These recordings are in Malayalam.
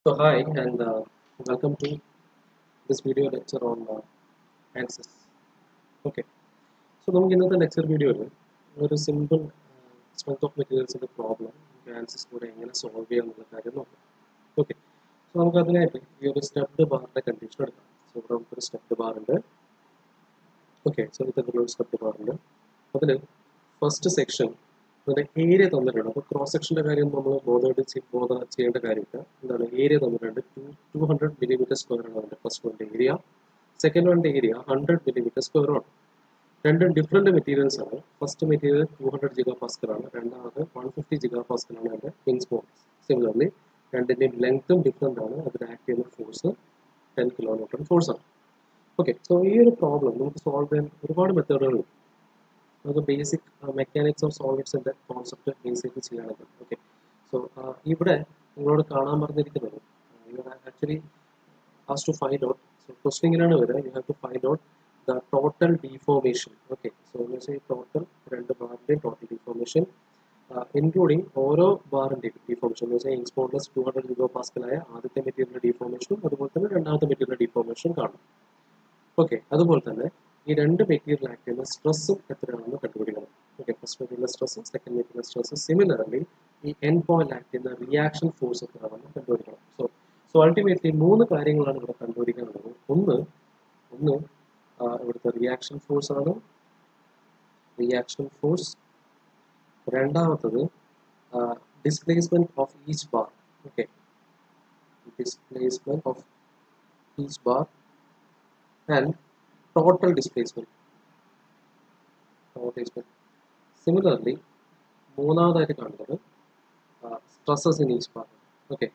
So hi and uh, welcome to this video lecture on uh, ANSYS. Okay. So നമുക്ക് ഇന്നത്തെ ലെക്ചർ വീഡിയോയിൽ ഒരു സിമ്പിൾ സ്ട്രെങ്ത് ഓഫ് മെറ്റീരിയൽസിൻ്റെ പ്രോബ്ലം നമുക്ക് ആൻസിസ് കൂടെ എങ്ങനെ സോൾവ് ചെയ്യാം എന്നുള്ള കാര്യം നോക്കാം ഓക്കെ സോ നമുക്ക് അതിനായിട്ട് ഈ ഒരു സ്റ്റെപ്ഡ് ബാറിൻ്റെ കണ്ടീഷൻ എടുക്കാം സോ ഇവിടെ നമുക്കൊരു സ്റ്റെപ്ഡ് ബാർ ഉണ്ട് ഓക്കെ സോ ഇത്തരത്തിലുള്ള സ്റ്റെപ്ഡ് ബാർ ഉണ്ട് അതിൽ ഫസ്റ്റ് സെക്ഷൻ അതിൻ്റെ ഏരിയ തന്നിട്ടുണ്ട് അപ്പോൾ ക്രോസ് സെക്ഷൻ്റെ കാര്യം നമ്മൾ ബോധമായിട്ട് ബോധ ചെയ്യേണ്ട കാര്യമില്ല എന്താണ് ഏരിയ തന്നിട്ടുണ്ട് two two hundred millimetre square ആണ് അതിൻ്റെ ഫസ്റ്റ് വണ്ണിൻ്റെ ഏരിയ സെക്കൻഡ് വണ്ണിൻ്റെ ഏരിയ ഹൺഡ്രഡ് മില്ലിമീറ്റർ സ്ക്വയർ ആണ് രണ്ടും ഡിഫറെൻറ്റ് മെറ്റീരിയൽസ് ആണ് first material two hundred gigapascal ആണ് രണ്ടാമത് വൺ ഫിഫ്റ്റി ജിഗാ പാസ്കൽ ആണ് അതിൻ്റെ വിങ്സ് ബോൺസ് സിമിലർലി രണ്ടിൻ്റെയും ലെങ്ത്തും ഡിഫറെൻ്റ് ആണ് അതിൽ ആക്ട് ചെയ്യുന്ന ഫോഴ്സ് ടെൻ കിലോമീറ്റർ ഫോഴ്സ് ആണ് ഓക്കെ സോ ഈ ഒരു പ്രോബ്ലം നമുക്ക് സോൾവ് ചെയ്യാൻ ഒരുപാട് മെത്തേഡുകളുണ്ട് നമുക്ക് ബേസിക് മെക്കാനിക്സ് ഓഫ് സോളിഡ്സിൻ്റെ കോൺസെപ്റ്റ് ബേസ് ചെയ്ത് ചെയ്യുകയാണെങ്കിൽ ഓക്കെ സോ ഇവിടെ നിങ്ങളോട് കാണാൻ പറഞ്ഞിരിക്കുന്നത് you actually has to find out so ക്വസ്റ്റിങ്ങിലാണ് വരിക you have to find out the total deformation okay so എന്ന് വെച്ചാൽ ടോട്ടൽ രണ്ട് ബാറിൻ്റെയും ടോട്ടൽ ഡീഫോർമേഷൻ ഇൻക്ലൂഡിങ് ഓരോ ബാറിൻ്റെയും ഡീഫോർമേഷൻ എന്ന് വെച്ചാൽ ഇൻസ്പോർട്ട്ലെസ് ടു ഹൺഡ്രഡ് ജിഗോ പാസ്കലായ ആദ്യത്തെ മെറ്റീരിയലിൻ്റെ ഡീഫോർമേഷനും അതുപോലെ തന്നെ രണ്ടാമത്തെ മെറ്റീരിയലിൻ്റെ ഡീഫോർമേഷനും കാണും ഓക്കെ അതുപോലെ തന്നെ ഈ രണ്ട് മെറ്റീരിയൽ ആക്ട് ചെയ്യുന്ന സ്ട്രെസ്സും എത്രയാണെന്ന് കണ്ടുപിടിക്കണം ഓക്കെ ഫസ്റ്റ് മെറ്റീരിയൽ സ്ട്രെസ്സും സെക്കൻഡ് മെറ്റീരിയൽ സ്ട്രെസ്സും സിമിലർലി ഈ എൻ പോയിന്റ് ആക്ട് ചെയ്യുന്ന റിയാക്ഷൻ ഫോഴ്സ് എത്രയാണെന്ന് കണ്ടുപിടിക്കണം സോ സോ അൾട്ടിമേറ്റ്ലി മൂന്ന് കാര്യങ്ങളാണ് ഇവിടെ കണ്ടുപിടിക്കാനുള്ളത് ഒന്ന് ഒന്ന് ഇവിടുത്തെ റിയാക്ഷൻ ഫോഴ്സ് ആണ് റിയാക്ഷൻ ഫോഴ്സ് രണ്ടാമത്തത് displacement of each bar okay displacement of each bar and total displacement total displacement similarly മൂന്നാമതായിട്ട് കാണുന്നത് stresses in each part okay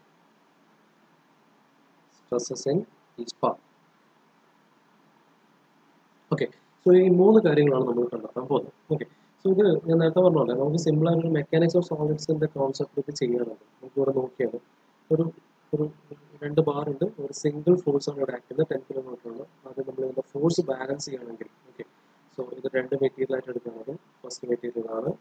stresses in each part okay so ഈ മൂന്ന് കാര്യങ്ങളാണ് നമ്മൾ കണ്ടെത്താൻ പോകുന്നത് ഓക്കെ സോ ഇത് ഞാൻ നേരത്തെ പറഞ്ഞ പോലെ നമുക്ക് സിമ്പിൾ ആയിട്ട് മെക്കാനിക്സ് ഓഫ് സോളിഡ്സിന്റെ കോൺസെപ്റ്റ് ഇത് ചെയ്യാനുണ്ട് നമുക്ക് ഇവിടെ നോക്കിയാൽ ഒരു ഒരു രണ്ട് ബാർ ഉണ്ട് ഒരു സിംഗിൾ ഫോഴ്സ് ആണ് ഇവിടെ ആക്ട് ചെയ്യുന്നത് ടെൻ കിലോമീറ്റർ ആണ് അത് നമ്മൾ ഇതിന്റെ ഫോഴ്സ് ബാലൻസ് ചെയ്യുകയാണെങ്കിൽ ഓക്കെ സോ ഇത് രണ്ട് മെറ്റീരിയൽ ആയിട്ട് എടുക്കുന്നത് ഫസ്റ്റ് മെറ്റീരിയൽ ആണ്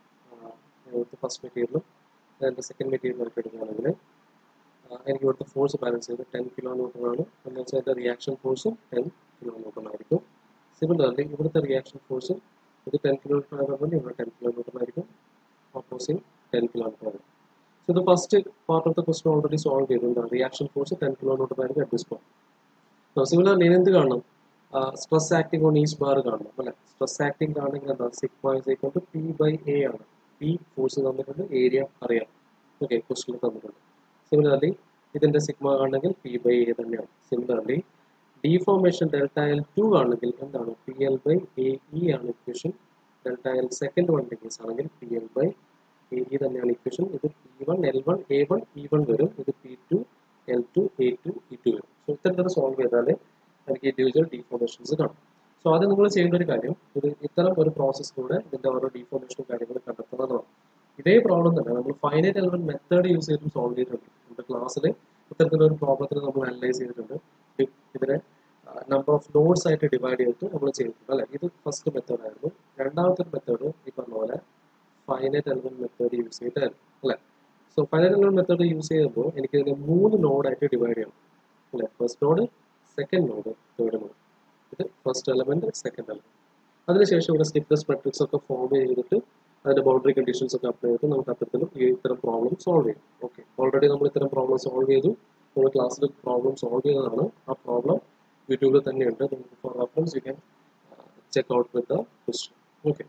ഫസ്റ്റ് മെറ്റീരിയലും അതിൻ്റെ സെക്കൻഡ് മെറ്റീരിയൽ ആയിട്ട് എടുക്കുകയാണെങ്കിൽ എനിക്ക് ഇവിടുത്തെ ഫോഴ്സ് ബാലൻസ് ചെയ്ത് ടെൻ കിലോമീറ്റർ ആണ് എന്ന് വെച്ചാൽ അതിൻ്റെ റിയാക്ഷൻ ഫോഴ്സും ടെൻ കിലോമീറ്റർ ആയിരിക്കും സിമിലർലി ഇവിടുത്തെ റിയാക്ഷൻ ഫോഴ്സും ഇത് ടെൻ കിലോമീറ്റർ ആയതുകൊണ്ട് ഇവിടെ ടെൻ കിലോമീറ്റർ ആയിരിക്കും ഓപ്പോസിറ്റ് ടെൻ കിലോമീറ്റർ ആയിരിക്കും So the first part of the question already solved ചെയ്തിട്ടുണ്ട് റിയാക്ഷൻ ഫോഴ്സ് ടെൻ കിലോമീറ്റർ ആയിരിക്കും അറ്റ് ദിസ് പോയിന്റ് സിമിലർലി എന്ത് കാണണം stress acting on each bar കാണണം അല്ലെ സ്ട്രെസ് ആക്ടിംഗ് ആണെങ്കിൽ എന്താ sigma is equal to P by A ആണ് പി ഫോഴ്സ് തന്നിട്ടുണ്ട് ഏരിയ അറിയാം ഓക്കെ ക്വസ്റ്റിൽ തന്നിട്ടുണ്ട് സിമിലർലി ഇതിന്റെ സിഗ്മ ആണെങ്കിൽ പി ബൈ എ തന്നെയാണ് similarly deformation delta L two ആണെങ്കിൽ എന്താണ് P L by A E ആണ് ഇക്വേഷൻ ഡെൽറ്റ എൽ സെക്കൻഡ് വണ്ണിന്റെ കേസ് ആണെങ്കിൽ P L by A E തന്നെയാണ് ഇക്വേഷൻ ഇത് P one L one A one E one വരും ഇത് P two L two A two E two വരും സോ ഇത്തരത്തിൽ സോൾവ് ചെയ്താൽ എനിക്ക് ഇൻഡിവിജ്വൽ ഡീഫോർമേഷൻസ് കാണും സോ അത് നിങ്ങൾ ചെയ്യേണ്ട ഒരു കാര്യം ഇത് ഇത്തരം ഒരു പ്രോസസ്സിലൂടെ ഇതിന്റെ ഓരോ ഡീഫോർമേഷനും കാര്യങ്ങൾ കണ്ടെത്തുന്നതാണ് ഇതേ പ്രോബ്ലം തന്നെ നമ്മൾ ഫൈനൈറ്റ് എലമെന്റ് മെത്തേഡ് യൂസ് ചെയ്തും സോൾവ് ചെയ്തിട്ടുണ്ട് നമ്മുടെ ക്ലാസ്സിൽ ഇത്തരത്തിലൊരു പ്രോബ്ലത്തിന് നമ്മൾ അനലൈസ് ചെയ്തിട്ടുണ്ട് ഇതിനെ നമ്പർ ഓഫ് നോട്ട്സ് ആയിട്ട് ഡിവൈഡ് ചെയ്തിട്ട് നമ്മൾ ചെയ്തിട്ടുണ്ട് അല്ലെ ഇത് ഫസ്റ്റ് മെത്തേഡ് ആയിരുന്നു രണ്ടാമത്തെ മെത്തേഡ് ഈ പറഞ്ഞ പോലെ ഫൈനൈറ്റ് എലമെന്റ് മെത്തേഡ് യൂസ് ചെയ്തായിരുന്നു അല്ലേ so finite element method use ചെയ്യുമ്പോൾ എനിക്ക് ഇതിനെ മൂന്ന് നോഡായിട്ട് ഡിവൈഡ് ചെയ്യണം അല്ലേ first node second node third node ഇത് ഫസ്റ്റ് എലമെന്റ് സെക്കൻഡ് എലമെന്റ് അതിനുശേഷം ഇവിടെ സ്റ്റിഫ്നെസ് മെട്രിക്സ് ഒക്കെ ഫോം ചെയ്തിട്ട് അതിന്റെ ബൗണ്ടറി കണ്ടീഷൻസ് ഒക്കെ അപ്ലൈ ചെയ്തിട്ട് നമുക്ക് അത്തരത്തിലും ഈ ഇത്തരം പ്രോബ്ലം സോൾവ് ചെയ്യും ഓക്കെ ഓൾറെഡി നമ്മൾ ഇത്തരം പ്രോബ്ലം സോൾവ് ചെയ്തു നമ്മൾ ക്ലാസ്സിൽ പ്രോബ്ലം സോൾവ് ചെയ്തതാണ് ആ പ്രോബ്ലം യൂട്യൂബിൽ തന്നെയുണ്ട് നിങ്ങൾക്ക് for reference you can check out with the question okay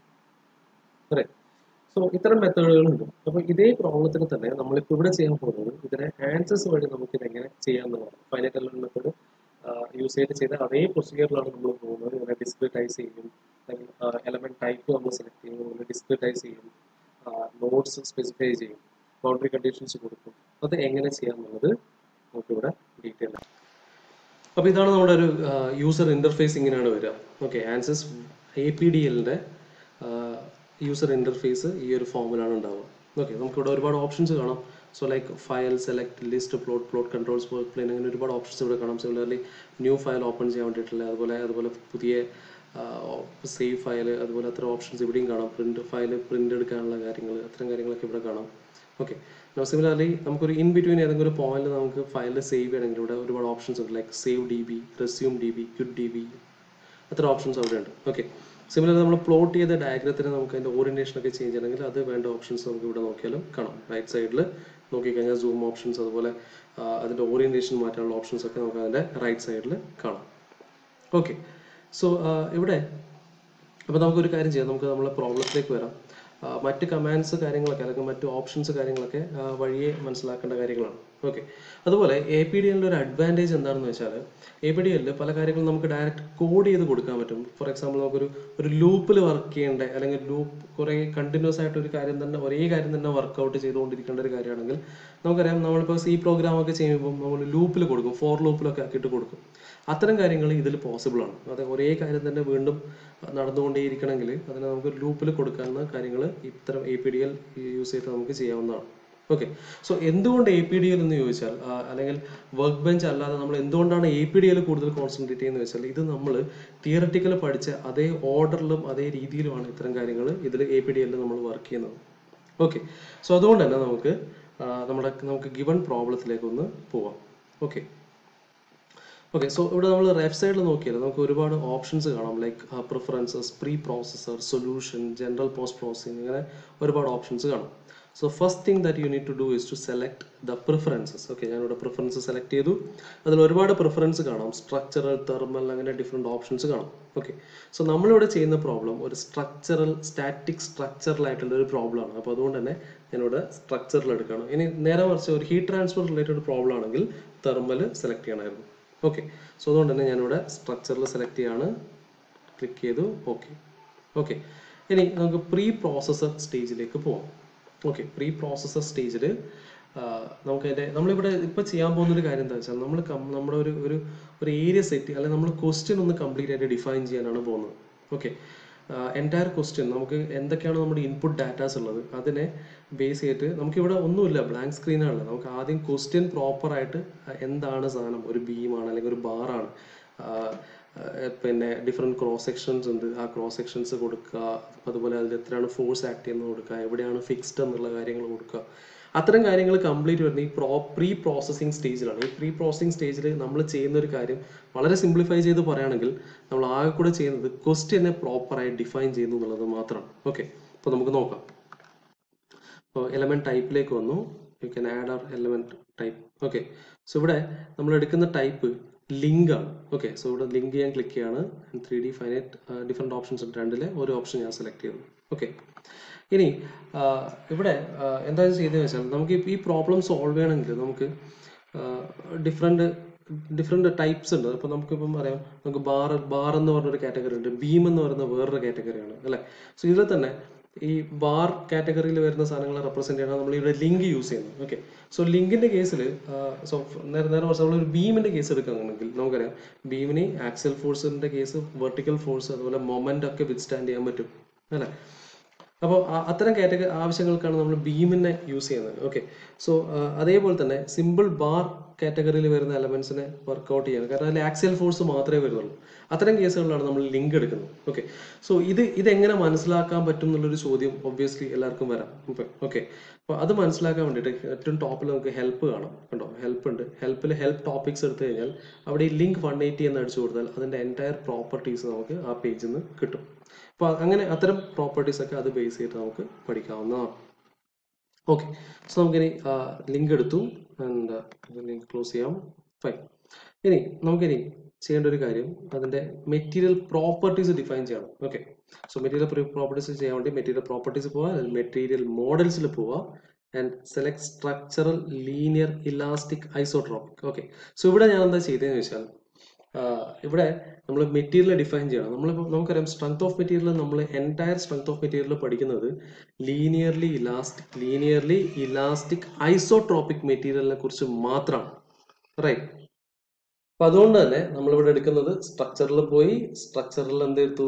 അതെ സോ ഇത്തരം മെത്തേഡുകളുണ്ട് അപ്പോൾ ഇതേ പ്രോബ്ലത്തിന് തന്നെ നമ്മളിപ്പോൾ ഇവിടെ ചെയ്യാൻ പോകുന്നത് ഇതിനെ ആൻസേഴ്സ് വഴി നമുക്ക് ഇതെങ്ങനെ ചെയ്യാമെന്നുള്ളതാണ് ഫൈനൈറ്റ് എലമെന്റ് മെത്തേഡ് യൂസ് ചെയ്ത് ചെയ്ത അതേ പ്രൊസീജിയറിലാണ് നമ്മൾ പോകുന്നത് ഇതിനെ ഡിസ്ക്രിറ്റൈസ് ചെയ്യും അല്ലെങ്കിൽ എലമെന്റ് ടൈപ്പ് നമ്മൾ സെലക്ട് ചെയ്യും അതിനെ ഡിസ്ക്രിറ്റൈസ് ചെയ്യും നോട്ട്സ് സ്പെസിഫൈ ചെയ്യും ബൗണ്ടറി കണ്ടീഷൻസ് കൊടുക്കും അത് എങ്ങനെ ചെയ്യാമെന്നുള്ളത് നമുക്കിവിടെ ഡീറ്റെയിൽ അപ്പോൾ ഇതാണ് നമ്മുടെ ഒരു യൂസർ ഇന്റർഫേസ് ഇങ്ങനെയാണ് വരിക okay ANSYS A P D എല്ലിൻ്റെ യൂസർ ഇന്റർഫേസ് ഈ ഒരു ഫോമിലാണ് ഉണ്ടാവുക ഓക്കെ നമുക്കിവിടെ ഒരുപാട് ഓപ്ഷൻസ് കാണാം so like file select list plot plot controls work plane അങ്ങനെ ഒരുപാട് ഓപ്ഷൻസ് ഇവിടെ കാണാം സിമിലർലി ന്യൂ ഫയൽ ഓപ്പൺ ചെയ്യാൻ വേണ്ടിയിട്ടുള്ള അതുപോലെ അതുപോലെ പുതിയ സേവ് ഫയൽ അതുപോലെ അത്ര ഓപ്ഷൻസ് ഇവിടെയും കാണാം പ്രിന്റ് ഫയൽ പ്രിന്റ് എടുക്കാനുള്ള കാര്യങ്ങൾ അത്തരം കാര്യങ്ങളൊക്കെ ഇവിടെ കാണാം ഓക്കെ സിമിലർലി നമുക്കൊരു ഇൻ ബിറ്റ്വീൻ ഏതെങ്കിലും ഒരു പോയിന്റ് നമുക്ക് ഫയൽ സേവ് ചെയ്യണമെങ്കിൽ ഇവിടെ ഒരുപാട് ഓപ്ഷൻസ് ഉണ്ട് like save D B resume D B quit D B അത്ര ഓപ്ഷൻസ് അവിടെ ഉണ്ട് ഓക്കെ സിമിലർ നമ്മൾ പ്ലോട്ട് ചെയ്ത ഡയഗ്രത്തിന് നമുക്ക് അതിൻ്റെ ഓറിയന്റേഷൻ ഒക്കെ ചേഞ്ച് ചെയ്യണമെങ്കിൽ അത് വേണ്ട ഓപ്ഷൻസ് നമുക്ക് ഇവിടെ നോക്കിയാലും കാണാം റൈറ്റ് സൈഡിൽ നോക്കിക്കഴിഞ്ഞാൽ സൂം ഓപ്ഷൻസ് അതുപോലെ ആ, അതിൻ്റെ ഓറിയന്റേഷൻ മാറ്റാനുള്ള ഓപ്ഷൻസ് ഒക്കെ നമുക്ക് അതിൻ്റെ റൈറ്റ് സൈഡിൽ കാണാം ഓക്കെ സോ ഇവിടെ അപ്പോൾ നമുക്കൊരു കാര്യം ചെയ്യാം നമുക്ക് നമ്മളെ പ്രോബ്ലത്തിലേക്ക് വരാം ആ, മറ്റ് കമാൻഡ്സ് കാര്യങ്ങളൊക്കെ അല്ലെങ്കിൽ മറ്റ് ഓപ്ഷൻസ് കാര്യങ്ങളൊക്കെ ആ, വഴിയെ മനസ്സിലാക്കേണ്ട കാര്യങ്ങളാണ് ഓക്കെ അതുപോലെ എ പി ഡി എല്ലിൻ്റെ ഒരു അഡ്വാൻറ്റേജ് എന്താണെന്ന് വെച്ചാൽ എ പി ഡി എല്ലിൽ പല കാര്യങ്ങളും നമുക്ക് ഡയറക്റ്റ് കോഡ് ചെയ്ത് കൊടുക്കാൻ പറ്റും ഫോർ എക്സാമ്പിൾ നമുക്കൊരു ഒരു ലൂപ്പിൽ വർക്ക് ചെയ്യേണ്ട അല്ലെങ്കിൽ ലൂപ്പ് കുറേ കണ്ടിന്യൂസ് ആയിട്ട് ഒരു കാര്യം തന്നെ ഒരേ കാര്യം തന്നെ വർക്കൗട്ട് ചെയ്തുകൊണ്ടിരിക്കേണ്ട ഒരു കാര്യമാണെങ്കിൽ നമുക്കറിയാം നമ്മളിപ്പോൾ സി പ്രോഗ്രാം ഒക്കെ ചെയ്യുമ്പോൾ നമ്മൾ ലൂപ്പിൽ കൊടുക്കും ഫോർ ലൂപ്പിലൊക്കെ ആക്കിയിട്ട് കൊടുക്കും അത്തരം കാര്യങ്ങൾ ഇതിൽ പോസിബിൾ ആണ് അത് ഒരേ കാര്യം തന്നെ വീണ്ടും നടന്നുകൊണ്ടേയിരിക്കണമെങ്കിൽ അതിനെ നമുക്ക് ലൂപ്പിൽ കൊടുക്കാവുന്ന കാര്യങ്ങൾ ഇത്തരം A P D L use ചെയ്ത് നമുക്ക് ചെയ്യാവുന്നതാണ് ഓക്കെ സോ എന്തുകൊണ്ട് എ പി ഡി എൽ എന്ന് ചോദിച്ചാൽ ആ, അല്ലെങ്കിൽ വർക്ക് ബെഞ്ച് അല്ലാതെ നമ്മൾ എന്തുകൊണ്ടാണ് എ പി ഡി എൽ കൂടുതൽ കോൺസെൻട്രേറ്റ് ചെയ്യുന്നത് വെച്ചാൽ ഇത് നമ്മൾ തിയററ്റിക്കൽ പഠിച്ച അതേ ഓർഡറിലും അതേ രീതിയിലുമാണ് ഇത്തരം കാര്യങ്ങൾ ഇതിൽ എ പി ഡി എല്ലിൽ നമ്മൾ വർക്ക് ചെയ്യുന്നത് ഓക്കെ സോ അതുകൊണ്ട് തന്നെ നമുക്ക് ആ, നമ്മുടെ നമുക്ക് ഗിവൺ പ്രോബ്ലത്തിലേക്ക് ഒന്ന് പോവാം ഓക്കെ ഓക്കെ സോ ഇവിടെ നമ്മൾ ലെഫ്റ്റ് സൈഡിൽ നോക്കിയാൽ നമുക്ക് ഒരുപാട് ഓപ്ഷൻസ് കാണാം like preferences pre processor solution general post processing ഇങ്ങനെ ഒരുപാട് ഓപ്ഷൻസ് കാണാം so first thing that you need to do is to select the preferences okay ഞാനിവിടെ പ്രിഫറൻസ് സെലക്ട് ചെയ്തു അതിൽ ഒരുപാട് പ്രിഫറൻസ് കാണാം സ്ട്രക്ചറൽ തെർമൽ അങ്ങനെ ഡിഫറെൻറ്റ് ഓപ്ഷൻസ് കാണാം ഓക്കെ സോ നമ്മളിവിടെ ചെയ്യുന്ന പ്രോബ്ലം ഒരു സ്ട്രക്ചറൽ സ്റ്റാറ്റിക് സ്ട്രക്ചറൽ ആയിട്ടുള്ള ഒരു പ്രോബ്ലം ആണ് അപ്പോൾ അതുകൊണ്ട് തന്നെ ഞാനിവിടെ സ്ട്രക്ചറിൽ എടുക്കണം ഇനി നേരെ മറിച്ച് ഒരു ഹീറ്റ് ട്രാൻസ്ഫർ റിലേറ്റഡ് പ്രോബ്ലം ആണെങ്കിൽ തെർമൽ സെലക്ട് ചെയ്യണമായിരുന്നു ഓക്കെ സോ അതുകൊണ്ട് തന്നെ ഞാനിവിടെ സ്ട്രക്ചറിൽ സെലക്ട് ചെയ്യാണ് ക്ലിക്ക് ചെയ്തു ഓക്കെ ഓക്കെ ഇനി നമുക്ക് പ്രീ പ്രോസസ്സർ സ്റ്റേജിലേക്ക് പോവാം ഓക്കെ പ്രീ പ്രോസസ്സർ സ്റ്റേജിൽ നമുക്ക് അതിൻ്റെ നമ്മളിവിടെ ഇപ്പോൾ ചെയ്യാൻ പോകുന്ന ഒരു കാര്യം എന്താ വെച്ചാൽ നമ്മൾ നമ്മുടെ ഒരു ഒരു ഒരു ഏരിയ സെറ്റ് അല്ലെങ്കിൽ നമ്മൾ ക്വസ്റ്റ്യൻ ഒന്ന് കംപ്ലീറ്റ് ആയിട്ട് ഡിഫൈൻ ചെയ്യാനാണ് പോകുന്നത് ഓക്കെ എൻറ്റയർ ക്വസ്റ്റ്യൻ നമുക്ക് എന്തൊക്കെയാണ് നമ്മുടെ ഇൻപുട്ട് ഡാറ്റാസ് ഉള്ളത് അതിനെ ബേസ് ചെയ്തിട്ട് നമുക്കിവിടെ ഒന്നുമില്ല ബ്ലാങ്ക് സ്ക്രീനാണ് നമുക്ക് ആദ്യം ക്വസ്റ്റ്യൻ പ്രോപ്പറായിട്ട് എന്താണ് സാധനം ഒരു ബീമാണ് അല്ലെങ്കിൽ ഒരു ബാറാണ് പിന്നെ ഡിഫറെൻറ്റ് ക്രോസ് സെക്ഷൻസ് ഉണ്ട് ആ ക്രോസ് സെക്ഷൻസ് കൊടുക്കുക അതുപോലെ അതിൽ എത്രയാണ് ഫോഴ്സ് ആക്ട് ചെയ്യുന്നത് കൊടുക്കുക എവിടെയാണ് ഫിക്സ്ഡ് എന്നുള്ള കാര്യങ്ങൾ കൊടുക്കുക അത്തരം കാര്യങ്ങൾ കംപ്ലീറ്റ് വരുന്ന ഈ പ്രോ പ്രീ പ്രോസസ്സിംഗ് സ്റ്റേജിലാണ് ഈ പ്രീ പ്രോസസ്സിംഗ് സ്റ്റേജിൽ നമ്മൾ ചെയ്യുന്ന ഒരു കാര്യം വളരെ സിംപ്ലിഫൈ ചെയ്ത് പറയുകയാണെങ്കിൽ നമ്മൾ ആകെ കൂടെ ചെയ്യുന്നത് ക്വസ്റ്റ്യനെ പ്രോപ്പറായി ഡിഫൈൻ ചെയ്യുന്നു എന്നുള്ളത് മാത്രമാണ് ഓക്കെ അപ്പോൾ നമുക്ക് നോക്കാം അപ്പോൾ എലമെന്റ് ടൈപ്പിലേക്ക് വന്നു you can add our element type okay so ഇവിടെ നമ്മൾ എടുക്കുന്ന ടൈപ്പ് ലിങ്ക് ആണ് ഓക്കെ സോ ഇവിടെ ലിങ്ക് ചെയ്യാൻ ക്ലിക്ക് ചെയ്യാണ് three D finite different options ഉണ്ട് രണ്ടിലെ ഒരു ഓപ്ഷൻ ഞാൻ സെലക്ട് ചെയ്തു ഓക്കെ ഇനി ആ, ഇവിടെ ആ, എന്താ ചെയ്തതെന്ന് വെച്ചാൽ നമുക്ക് ഈ- ഈ പ്രോബ്ലം സോൾവ് ചെയ്യണമെങ്കിൽ നമുക്ക് ഡിഫറെൻറ്റ് ഡിഫറെൻറ്റ് ടൈപ്സ് ഉണ്ട് അപ്പോൾ നമുക്കിപ്പം അറിയാം നമുക്ക് ബാർ ബാർ എന്ന് പറഞ്ഞൊരു കാറ്റഗറി ഉണ്ട് ബീം എന്ന് പറയുന്ന വേറൊരു കാറ്റഗറിയാണ് അല്ലേ സോ ഇതിൽ തന്നെ ഈ ബാർ കാറ്റഗറിയിൽ വരുന്ന സാധനങ്ങളെ റെപ്രസെന്റ് ചെയ്യണം നമ്മൾ ഇവിടെ ലിങ്ക് യൂസ് ചെയ്യുന്നത് ഓക്കെ സോ ലിങ്കിന്റെ കേസിൽ സോ നേരെ നേരെ കുറച്ച് നമ്മൾ ഒരു ബീമിന്റെ കേസ് എടുക്കുകയാണെങ്കിൽ നമുക്കറിയാം ബീമിന് ആക്സൽ ഫോഴ്സിന്റെ കേസ് വെർട്ടിക്കൽ ഫോഴ്സ് അതുപോലെ മൊമെന്റ് ഒക്കെ വിത്ത്സ്റ്റാൻഡ് ചെയ്യാൻ പറ്റും അല്ലേ അപ്പോൾ അത്തരം കാറ്റഗറി ആവശ്യങ്ങൾക്കാണ് നമ്മൾ ബീമിനെ യൂസ് ചെയ്യുന്നത് ഓക്കെ സോ അതേപോലെ തന്നെ സിമ്പിൾ ബാർ കാറ്റഗറിയിൽ വരുന്ന എലമെന്റ്സിനെ വർക്ക്ഔട്ട് ചെയ്യണം കാരണം അതിൽ ആക്സിയൽ ഫോഴ്സ് മാത്രമേ വരുന്നുള്ളൂ അത്തരം കേസുകളിലാണ് നമ്മൾ ലിങ്ക് എടുക്കുന്നത് ഓക്കെ സോ ഇത് ഇതെങ്ങനെ മനസ്സിലാക്കാൻ പറ്റും എന്നുള്ളൊരു ചോദ്യം ഒബ്വിയസ്ലി എല്ലാവർക്കും വരാം ഓക്കെ അപ്പോൾ അത് മനസ്സിലാക്കാൻ വേണ്ടിയിട്ട് ഏറ്റവും ടോപ്പിൽ നമുക്ക് ഹെൽപ്പ് കാണാം കണ്ടോ ഹെൽപ്പ് ഉണ്ട് ഹെൽപ്പിൽ ഹെൽപ്പ് ടോപ്പിക്സ് എടുത്തു കഴിഞ്ഞാൽ അവിടെ ഈ ലിങ്ക് വൺ എയ്റ്റി എന്ന് അടിച്ചു കൊടുത്താൽ അതിൻ്റെ എൻറ്റയർ പ്രോപ്പർട്ടീസ് നമുക്ക് ആ പേജിൽ നിന്ന് കിട്ടും അപ്പോൾ അങ്ങനെ അത്തരം പ്രോപ്പർട്ടീസ് ഒക്കെ അത് ബേസ് ചെയ്തിട്ട് നമുക്ക് പഠിക്കാവുന്നതാണ് ഓക്കെ സോ നമുക്കിനി ലിങ്ക് എടുത്തു ആൻഡ് ലിങ്ക് ക്ലോസ് ചെയ്യാം ഫൈൻ ഇനി നമുക്കിനി ചെയ്യേണ്ട ഒരു കാര്യം അതിന്റെ മെറ്റീരിയൽ പ്രോപ്പർട്ടീസ് ഡിഫൈൻ ചെയ്യണം ഓക്കെ സോ മെറ്റീരിയൽ പ്രോപ്പർട്ടീസ് ചെയ്യാൻ വേണ്ടി മെറ്റീരിയൽ പ്രോപ്പർട്ടീസ് പോവുക മെറ്റീരിയൽ മോഡൽസിൽ പോവുക and select structural linear elastic isotropic okay so ഇവിടെ ഞാൻ എന്താ ചെയ്തതെന്ന് വെച്ചാൽ ആഹ് ഇവിടെ നമ്മൾ മെറ്റീരിയൽ ഡിഫൈൻ ചെയ്യണം നമ്മളിപ്പോൾ നമുക്കറിയാം സ്ട്രെങ്ത് ഓഫ് മെറ്റീരിയൽ നമ്മൾ എൻറ്റയർ സ്ട്രെങ്ത് ഓഫ് മെറ്റീരിയൽ പഠിക്കുന്നത് linearly elastic linearly elastic isotropic മെറ്റീരിയലിനെ കുറിച്ച് മാത്രമാണ് റൈറ്റ് അപ്പൊ അതുകൊണ്ട് തന്നെ നമ്മളിവിടെ എടുക്കുന്നത് സ്ട്രക്ചറിൽ പോയി സ്ട്രക്ചറിൽ എന്ത് എടുത്തു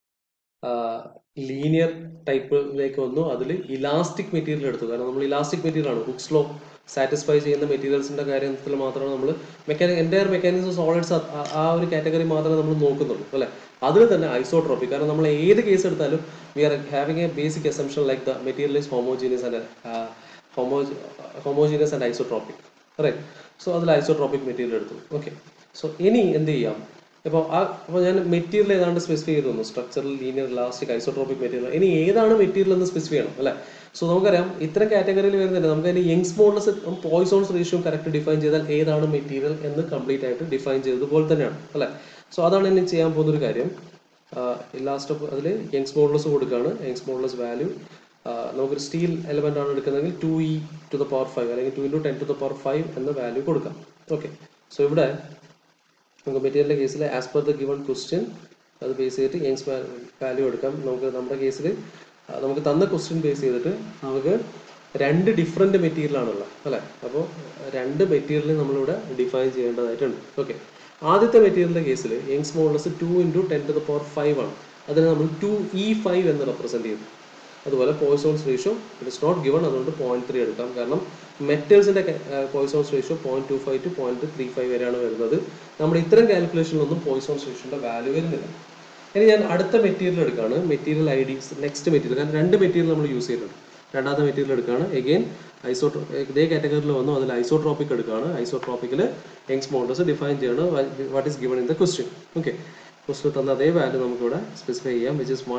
ലീനിയർ ടൈപ്പിലേക്ക് വന്നു അതിൽ ഇലാസ്റ്റിക് മെറ്റീരിയൽ എടുത്തു കാരണം നമ്മൾ ഇലാസ്റ്റിക് മെറ്റീരിയൽ ആണ് ഹുക്ക് സ്ലോ സാറ്റിസ്ഫൈ ചെയ്യുന്ന മെറ്റീരിയൽസിന്റെ കാര്യത്തിൽ മാത്രമാണ് നമ്മൾ മെക്കാനിക് എൻ്റയർ മെക്കാനിക്സ് സോളിഡ്സ് ആ ഒരു കാറ്റഗറി മാത്രമേ നമ്മൾ നോക്കുന്നുള്ളൂ അല്ലെ അതിൽ തന്നെ ഐസോട്രോപ്പിക് കാരണം നമ്മൾ ഏത് കേസ് എടുത്താലും we are having a basic assumption like the material is homogeneous and homogeneous and isotropic right so അതിൽ ഐസോട്രോപ്പിക് മെറ്റീരിയൽ എടുത്തു ഓക്കെ സോ ഇനി എന്ത് ചെയ്യാം ഇപ്പോൾ ആ അപ്പോൾ ഞാൻ മെറ്റീരിയൽ ഏതാണ്ട് സ്പെസിഫൈ ചെയ്തു തന്നു structural linear elastic isotropic material ഇനി ഏതാണ് മെറ്റീരിയൽ എന്ന് സ്പെസിഫൈ ചെയ്യണം അല്ലേ സോ നമുക്കറിയാം ഇത്തരം കാറ്റഗറിയിൽ വരുന്നില്ല നമുക്ക് അതിന് Young's modulus Poisson's ratio correct define ചെയ്താൽ ഏതാണ് മെറ്റീരിയൽ എന്ന് കംപ്ലീറ്റ് ആയിട്ട് ഡിഫൈൻ ചെയ്തതുപോലെ തന്നെയാണ് അല്ലേ സോ അതാണ് ഇനി ചെയ്യാൻ പോകുന്ന ഒരു കാര്യം ലാസ്റ്റ് ഓഫ് അതിൽ യങ്സ് മോഡൽസ് കൊടുക്കുകയാണ് യങ്സ് മോഡൽസ് വാല്യൂ നമുക്കൊരു സ്റ്റീൽ എലമെന്റ് ആണ് എടുക്കുന്നതെങ്കിൽ two E to the power five അല്ലെങ്കിൽ two into ten to the power five എന്ന വാല്യൂ കൊടുക്കാം ഓക്കെ സോ ഇവിടെ നമുക്ക് മെറ്റീരിയലിന്റെ കേസിൽ as per the given question അത് ബേസ് ചെയ്തിട്ട് യങ്സ് വാല്യൂ എടുക്കാം നമുക്ക് നമ്മുടെ കേസിൽ നമുക്ക് തന്ന ക്വസ്റ്റ്യൻ ബേസ് ചെയ്തിട്ട് നമുക്ക് രണ്ട് ഡിഫറെന്റ് മെറ്റീരിയൽ ആണുള്ളത് അല്ലേ അപ്പോൾ രണ്ട് മെറ്റീരിയൽ നമ്മളിവിടെ ഡിഫൈൻ ചെയ്യേണ്ടതായിട്ടുണ്ട് ഓക്കെ ആദ്യത്തെ മെറ്റീരിയലിന്റെ കേസിൽ Young's modulus two into ten to the power five ആണ് അതിനെ നമ്മൾ ടു ഇ ഫൈവ് എന്ന് റെപ്രസെന്റ് ചെയ്തു അതുപോലെ Poisson's ratio it is not given അതുകൊണ്ട് പോയിന്റ് ത്രീ എടുക്കാം കാരണം മെറ്റൽസിന്റെ Poisson's ratio point two five to point three five വരെയാണ് വരുന്നത് നമ്മുടെ ഇത്തരം കാൽക്കുലേഷനിലൊന്നും പോയിസോൺസ് റേഷ്യോന്റെ വാല്യൂ വരുന്നില്ല ഇനി ഞാൻ അടുത്ത മെറ്റീരിയൽ എടുക്കുകയാണ് material I D next material കാരണം രണ്ട് മെറ്റീരിയൽ നമ്മൾ യൂസ് ചെയ്തിട്ടുണ്ട് രണ്ടാമത്തെ മെറ്റീരിയൽ എടുക്കുകയാണ് എഗെയിൻ ഐസോട്രോ ഇതേ കാറ്റഗറിയിൽ വന്നു അതിൽ ഐസോട്രോപ്പിക് എടുക്കുകയാണ് ഐസോട്രോപ്പിക്കിൽ യങ്സ് മോഡൽസ് ഡിഫൈൻ ചെയ്യണം what is given in the question okay question തന്ന അതേ വാല്യൂ നമുക്കിവിടെ സ്പെസിഫൈ ചെയ്യാം which is one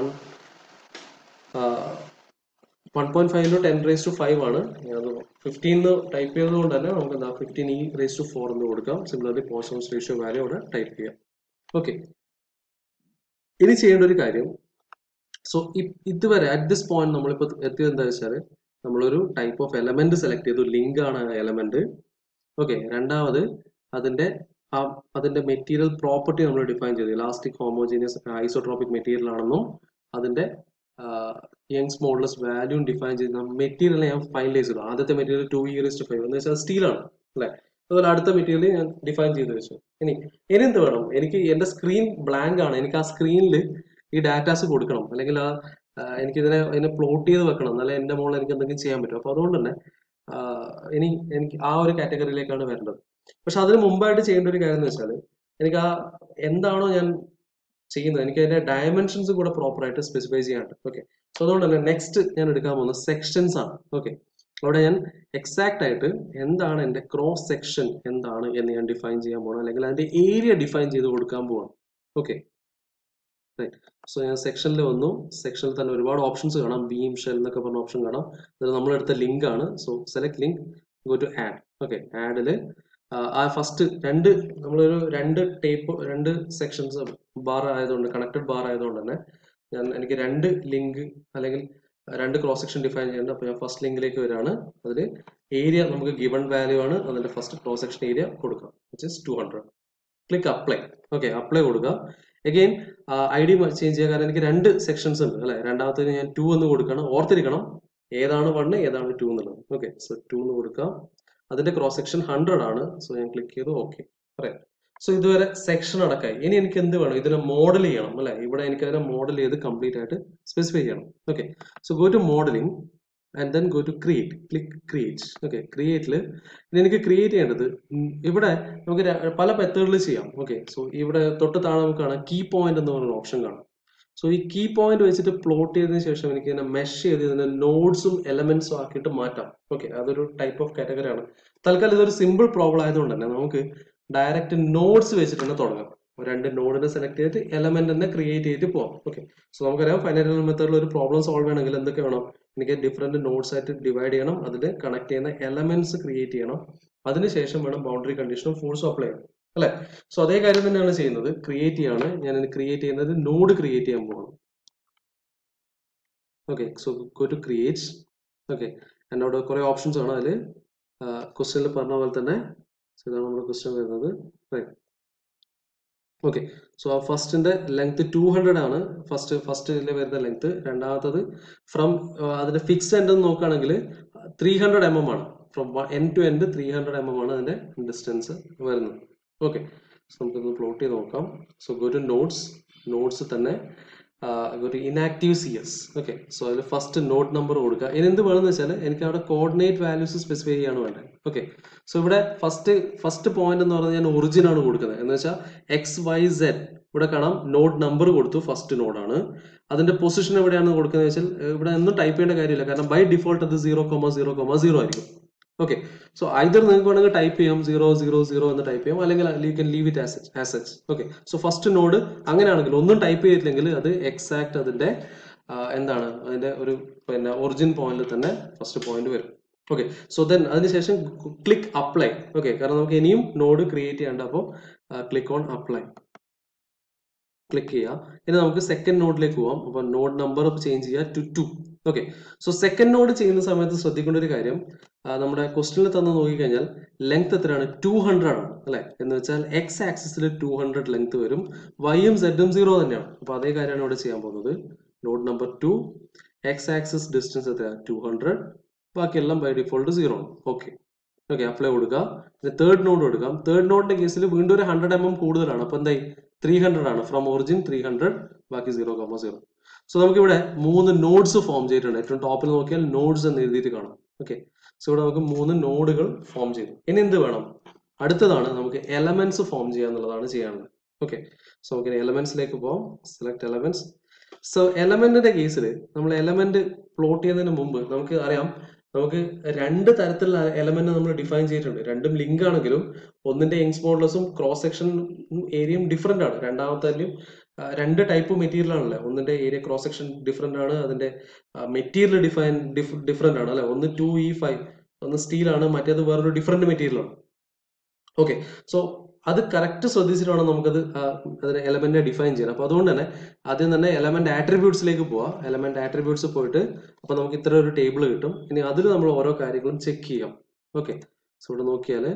one point five into ten raise to five ആണ് അത് ഫിഫ്റ്റീൻ ടൈപ്പ് ചെയ്തതുകൊണ്ട് തന്നെ നമുക്ക് എന്താ fifteen E raise to four എന്ന് കൊടുക്കാം സിമിലർലി പോഷൻസ് റേഷ്യോ വാല്യൂ അവിടെ ടൈപ്പ് ചെയ്യാം ഓക്കെ ഇനി ചെയ്യേണ്ട ഒരു കാര്യം സോ ഇതുവരെ അറ്റ് ദിസ് പോയിന്റ് നമ്മളിപ്പോൾ എത്തിയത് എന്താ വെച്ചാൽ നമ്മളൊരു ടൈപ്പ് ഓഫ് എലമെന്റ് സെലക്ട് ചെയ്തു ലിങ്ക് ആണ് എലമെന്റ് ഓക്കെ രണ്ടാമത് അതിന്റെ ആ അതിന്റെ മെറ്റീരിയൽ പ്രോപ്പർട്ടി നമ്മൾ ഡിഫൈൻ ചെയ്തു ഇലാസ്റ്റിക് ഹോമോജീനിയസ് ഐസോട്രോപിക് മെറ്റീരിയൽ ആണെന്നും അതിന്റെ യങ്സ് മോഡൽസ് വാല്യൂ ഡിഫൈൻ ചെയ്ത മെറ്റീരിയൽ ഞാൻ ഫൈനലൈസ് ചെയ്തു ആദ്യത്തെ material two E raise to five എന്ന് വെച്ചാൽ സ്റ്റീലാണ് അല്ലെ അതുപോലെ അടുത്ത മെറ്റീരിയൽ ഞാൻ ഡിഫൈൻ ചെയ്ത് വെച്ചു ഇനി ഇനി എന്ത് വേണം എനിക്ക് എന്റെ സ്ക്രീൻ ബ്ലാങ്ക് ആണ് എനിക്ക് ആ സ്ക്രീനിൽ ഈ ഡാറ്റാസ് കൊടുക്കണം അല്ലെങ്കിൽ ആ എനിക്ക് ഇതിനെ ഇതിനെ പ്ലോട്ട് ചെയ്ത് വെക്കണം എന്നാലേ എന്റെ മോളിൽ എനിക്ക് എന്തെങ്കിലും ചെയ്യാൻ പറ്റും അപ്പൊ അതുകൊണ്ട് തന്നെ ഇനി എനിക്ക് ആ ഒരു കാറ്റഗറിയിലേക്കാണ് വരേണ്ടത് പക്ഷെ അതിന് മുമ്പായിട്ട് ചെയ്യേണ്ട ഒരു കാര്യം എന്ന് വെച്ചാൽ എനിക്ക് ആ എന്താണോ ഞാൻ ചെയ്യുന്നത് എനിക്ക് അതിന്റെ ഡയമെൻഷൻസ് കൂടെ പ്രോപ്പർ ആയിട്ട് സ്പെസിഫൈ ചെയ്യാനുണ്ട് ഓക്കെ സോ അതുകൊണ്ട് തന്നെ നെക്സ്റ്റ് ഞാൻ എടുക്കാൻ പോകുന്നത് സെക്ഷൻസ് ആണ് ഓക്കെ അവിടെ ഞാൻ എക്സാക്ട് ആയിട്ട് എന്താണ് എന്റെ ക്രോസ് സെക്ഷൻ എന്താണ് എന്ന് ഞാൻ ഡിഫൈൻ ചെയ്യാൻ പോകണം അല്ലെങ്കിൽ അതിന്റെ ഏരിയ ഡിഫൈൻ ചെയ്ത് കൊടുക്കാൻ പോവാണ് ഓക്കെ റൈറ്റ് സോ ഞാൻ സെക്ഷനിൽ വന്നു സെക്ഷനിൽ തന്നെ ഒരുപാട് ഓപ്ഷൻസ് കാണാം ബീം ഷെൽ എന്നൊക്കെ പറഞ്ഞ ഓപ്ഷൻ കാണാം അത് നമ്മളെടുത്ത ലിങ്ക് ആണ് so select link go to add okay ആഡിൽ ആ ഫസ്റ്റ് രണ്ട് നമ്മളൊരു രണ്ട് ടേപ്പ് രണ്ട് സെക്ഷൻസ് ബാർ ആയതുകൊണ്ട് കണക്റ്റഡ് ബാർ ആയതുകൊണ്ട് തന്നെ ഞാൻ എനിക്ക് രണ്ട് ലിങ്ക് അല്ലെങ്കിൽ രണ്ട് ക്രോസ് സെക്ഷൻ ഡിഫൈൻ ചെയ്യേണ്ടത് അപ്പോൾ ഞാൻ ഫസ്റ്റ് ലിങ്കിലേക്ക് വരികയാണ് അതിൽ ഏരിയ നമുക്ക് ഗിവൺ വാല്യൂ ആണ് അതിന്റെ ഫസ്റ്റ് ക്രോസ് സെക്ഷൻ ഏരിയ കൊടുക്കാം which is two hundred click apply okay apply കൊടുക്കുക അഗെയിൻ ഐ ഡി ചേഞ്ച് ചെയ്യാൻ കാരണം എനിക്ക് രണ്ട് സെക്ഷൻസ് ഉണ്ട് അല്ലെ രണ്ടാമത്തേന് ഞാൻ ടു എന്ന് കൊടുക്കണം ഓർത്തിരിക്കണം ഏതാണ് വൺ ഏതാണ് ടു എന്നുള്ളത് ഓക്കെ സോ ടു എന്ന് കൊടുക്കാം അതിന്റെ ക്രോസ് സെക്ഷൻ ഹൺഡ്രഡ് ആണ് സോ ഞാൻ ക്ലിക്ക് ചെയ്തു ഓക്കെ പറയാം സോ ഇതുവരെ സെക്ഷൻ അടക്കായി ഇനി എനിക്ക് എന്ത് വേണം ഇതിനെ മോഡൽ ചെയ്യണം അല്ലെ ഇവിടെ എനിക്ക് അതിനെ മോഡൽ ചെയ്ത് കംപ്ലീറ്റ് ആയിട്ട് സ്പെസിഫൈ ചെയ്യണം okay so go to modelling and then go to create click create okay ക്രിയേറ്റിൽ ഇനി എനിക്ക് ക്രിയേറ്റ് ചെയ്യേണ്ടത് ഇവിടെ നമുക്ക് പല മെത്തേഡിൽ ചെയ്യാം ഓക്കെ സോ ഇവിടെ തൊട്ട് താഴെ നമുക്ക് കാണാം കീ പോയിന്റ് എന്ന് പറയുന്ന ഓപ്ഷൻ കാണാം സോ ഈ കീ പോയിന്റ് വെച്ചിട്ട് പ്ലോട്ട് ചെയ്തതിനു ശേഷം എനിക്ക് ഇതിനെ മെഷ് ചെയ്ത് ഇതിനെ നോട്ട്സും എലമെന്റ്സും ആക്കിയിട്ട് മാറ്റാം ഓക്കെ അതൊരു ടൈപ്പ് ഓഫ് കാറ്റഗറി ആണ് തൽക്കാലം ഇതൊരു സിമ്പിൾ പ്രോബ്ലം ആയതുകൊണ്ട് തന്നെ നമുക്ക് ഡയറക്റ്റ് നോട്ട്സ് വെച്ചിട്ട് തന്നെ തുടങ്ങാം രണ്ട് നോഡിനെ സെലക്ട് ചെയ്തിട്ട് എലമെന്റ് തന്നെ ക്രിയേറ്റ് ചെയ്തിട്ട് പോവാം ഓക്കെ സോ നമുക്കറിയാം ഫൈനൽ മെത്തേഡിൽ ഒരു പ്രോബ്ലം സോൾവ് ചെയ്യണമെങ്കിൽ എന്തൊക്കെ വേണം എനിക്ക് ഡിഫറെന്റ് നോട്ട്സ് ആയിട്ട് ഡിവൈഡ് ചെയ്യണം അതിൽ കണക്ട് ചെയ്യുന്ന എലമെന്റ്സ് ക്രിയേറ്റ് ചെയ്യണം അതിനുശേഷം വേണം ബൗണ്ടറി കണ്ടീഷനും ഫോഴ്സും അപ്ലൈ ചെയ്യണം അല്ലെ സോ അതേ കാര്യം തന്നെയാണ് ചെയ്യുന്നത് ക്രിയേറ്റ് ചെയ്യാണ് ഞാൻ ക്രിയേറ്റ് ചെയ്യുന്നത് നോഡ് ക്രിയേറ്റ് ചെയ്യാൻ പോകണം okay so go to create okay എൻ്റെ അവിടെ കുറെ ഓപ്ഷൻസ് ആണ് അതിൽ ക്വസ്റ്റ്യനിൽ പറഞ്ഞ പോലെ തന്നെ ഇതാണ് നമ്മുടെ ക്വസ്റ്റ്യൻ വരുന്നത് ഓക്കെ സോ ആ ഫസ്റ്റിന്റെ ലെങ്ത് ടു ഹൺഡ്രഡ് ആണ് ഫസ്റ്റ് ഫസ്റ്റിൽ വരുന്ന ലെങ്ത് രണ്ടാമത്തത് ഫ്രം അതിന്റെ ഫിക്സ് എൻഡ് നോക്കുകയാണെങ്കിൽ ത്രീ ഹൺഡ്രഡ് എം എം ആണ് from end to end three hundred M M ആണ് അതിന്റെ ഡിസ്റ്റൻസ് വരുന്നത് ഓക്കെ സോ നമുക്കൊന്ന് പ്ലോട്ട് ചെയ്ത് നോക്കാം so go to nodes nodes തന്നെ ഒരു inactive C S okay so അതിൽ ഫസ്റ്റ് നോട്ട് നമ്പർ കൊടുക്കുക ഇനി എന്ത് വേണമെന്ന് വെച്ചാൽ എനിക്ക് അവിടെ കോർഡിനേറ്റ് വാല്യൂസ് സ്പെസിഫൈ ചെയ്യാണ് വേണ്ടത് ഓക്കെ സോ ഇവിടെ ഫസ്റ്റ് ഫസ്റ്റ് പോയിന്റ് എന്ന് പറഞ്ഞാൽ ഞാൻ ഒറിജിൻ ആണ് കൊടുക്കുന്നത് എന്ന് വെച്ചാൽ എക്സ് വൈ സെഡ് ഇവിടെ കാണാം നോഡ് നമ്പർ കൊടുത്തു ഫസ്റ്റ് നോഡാണ് അതിന്റെ പൊസിഷൻ എവിടെയാണ് കൊടുക്കുന്നത് വെച്ചാൽ ഏർ ഇവിടെ ഒന്നും ടൈപ്പ് ചെയ്യേണ്ട കാര്യമില്ല കാരണം ബൈ ഡിഫോൾട്ട് അത് zero comma zero comma zero ആയിരിക്കും ഓക്കെ സോ ഐദർ നിങ്ങൾക്ക് വേണമെങ്കിൽ ടൈപ്പ് ചെയ്യാം സീറോ സീറോ സീറോ എന്ന് ടൈപ്പ് ചെയ്യാം അല്ലെങ്കിൽ you can leave it as as such okay so first node അങ്ങനെയാണെങ്കിൽ ഒന്നും ടൈപ്പ് ചെയ്തില്ലെങ്കിൽ അത് എക്സാക്ട് അതിന്റെ ആ, എന്താണ് അതിന്റെ ഒരു പിന്നെ ഒറിജിൻ പോയിന്റിൽ തന്നെ ഫസ്റ്റ് പോയിന്റ് വരും ഓക്കെ സോ ദെൻ അതിനുശേഷം ക്ലിക്ക് അപ്ലൈ ഓക്കെ കാരണം നമുക്ക് ഇനിയും നോഡ് ക്രിയേറ്റ് ചെയ്യേണ്ട അപ്പോൾ ക്ലിക്ക് ഓൺ അപ്ലൈ ക്ലിക്ക് ചെയ്യുക ഇനി നമുക്ക് സെക്കൻഡ് നോഡിലേക്ക് പോവാം അപ്പോൾ നോഡ് നമ്പർ ചേഞ്ച് ചെയ്യുക to two okay so second node ചെയ്യുന്ന സമയത്ത് ശ്രദ്ധിക്കേണ്ട ഒരു കാര്യം ആ, നമ്മുടെ ക്വസ്റ്റിനിൽ തന്ന് നോക്കിക്കഴിഞ്ഞാൽ ലെങ്ത് എത്രയാണ് ടു ഹൺഡ്രഡ് ആണ് അല്ലെ എന്ന് വെച്ചാൽ എക്സ് ആക്സിസിൽ ടു ഹൺഡ്രഡ് ലെങ്ത് വരും വൈയും സെഡും സീറോ തന്നെയാണ് അപ്പൊ അതേ കാര്യമാണ് ഇവിടെ ചെയ്യാൻ പോകുന്നത് node number two X axis distance എത്രയാണ് ടു ഹൺഡ്രഡ് ബാക്കിയെല്ലാം ബൈ ഡിഫോൾട്ട് സീറോ ആണ് ഓക്കെ ഓക്കെ അപ്ലൈ കൊടുക്കുക പിന്നെ തേർഡ് നോഡ് കൊടുക്കാം തേർഡ് നോഡിന്റെ കേസിൽ വീണ്ടും ഒരു ഹൺഡ്രഡ് എം എം കൂടുതലാണ് അപ്പൊ എന്തായി ത്രീ ഹൺഡ്രഡ് ആണ് ഫ്രം ഒറിജിൻ ത്രീ ഹൺഡ്രഡ് ബാക്കി സീറോ കോമ സീറോ സോ നമുക്കിവിടെ മൂന്ന് നോഡ്സ് ഫോം ചെയ്തിട്ടുണ്ട് ഏറ്റവും ടോപ്പിൽ നോക്കിയാൽ നോഡ്സ് എന്ന് എഴുതിയിട്ട് കാണാം ഓക്കെ സോ ഇവിടെ നമുക്ക് മൂന്ന് നോഡുകൾ ഫോം ചെയ്തു ഇനി എന്ത് വേണം അടുത്തതാണ് നമുക്ക് എലമെന്റ്സ് ഫോം ചെയ്യുക എന്നുള്ളതാണ് ചെയ്യാനുള്ളത് ഓക്കെ സോ നമുക്ക് എലമെന്റ്സിലേക്ക് പോകാം സെലക്ട് എലമെന്റ്സ് സോ എലമെന്റിന്റെ കേസിൽ നമ്മൾ എലമെന്റ് പ്ലോട്ട് ചെയ്യുന്നതിന് മുമ്പ് നമുക്ക് അറിയാം നമുക്ക് രണ്ട് തരത്തിലുള്ള എലമെന്റ് നമ്മൾ ഡിഫൈൻ ചെയ്തിട്ടുണ്ട് രണ്ടും ലിങ്ക് ആണെങ്കിലും ഒന്നിന്റെ യങ്സ് മോഡലസും ക്രോസ് സെക്ഷൻ ഏരിയയും ഡിഫറെന്റ് ആണ് രണ്ടാമത്തേലും രണ്ട് ടൈപ്പ് മെറ്റീരിയൽ ആണല്ലേ ഒന്നിന്റെ ഏരിയ ക്രോസ് സെക്ഷൻ ഡിഫറെന്റ് ആണ് അതിന്റെ മെറ്റീരിയൽ ഡിഫൈൻ ഡിഫറെന്റ് ആണ് അല്ലെ ഒന്ന് ടു ഇ ഫൈവ് ഒന്ന് സ്റ്റീൽ ആണ് മറ്റേത് വേറൊരു ഡിഫറെന്റ് മെറ്റീരിയൽ ആണ് ഓക്കെ സോ അത് കറക്റ്റ് ശ്രദ്ധിച്ചിട്ട് വേണം നമുക്കത് ആ, അതിന്റെ എലമെന്റ് ഡിഫൈൻ ചെയ്യാൻ അപ്പൊ അതുകൊണ്ട് തന്നെ ആദ്യം തന്നെ എലമെന്റ് ആട്രിബ്യൂട്ട്സിലേക്ക് പോവാം എലമെന്റ് ആട്രിബ്യൂട്ട്സ് പോയിട്ട് അപ്പൊ നമുക്ക് ഇത്ര ഒരു ടേബിൾ കിട്ടും ഇനി അതിൽ നമ്മൾ ഓരോ കാര്യങ്ങളും ചെക്ക് ചെയ്യാം ഓക്കെ സോ ഇവിടെ നോക്കിയാൽ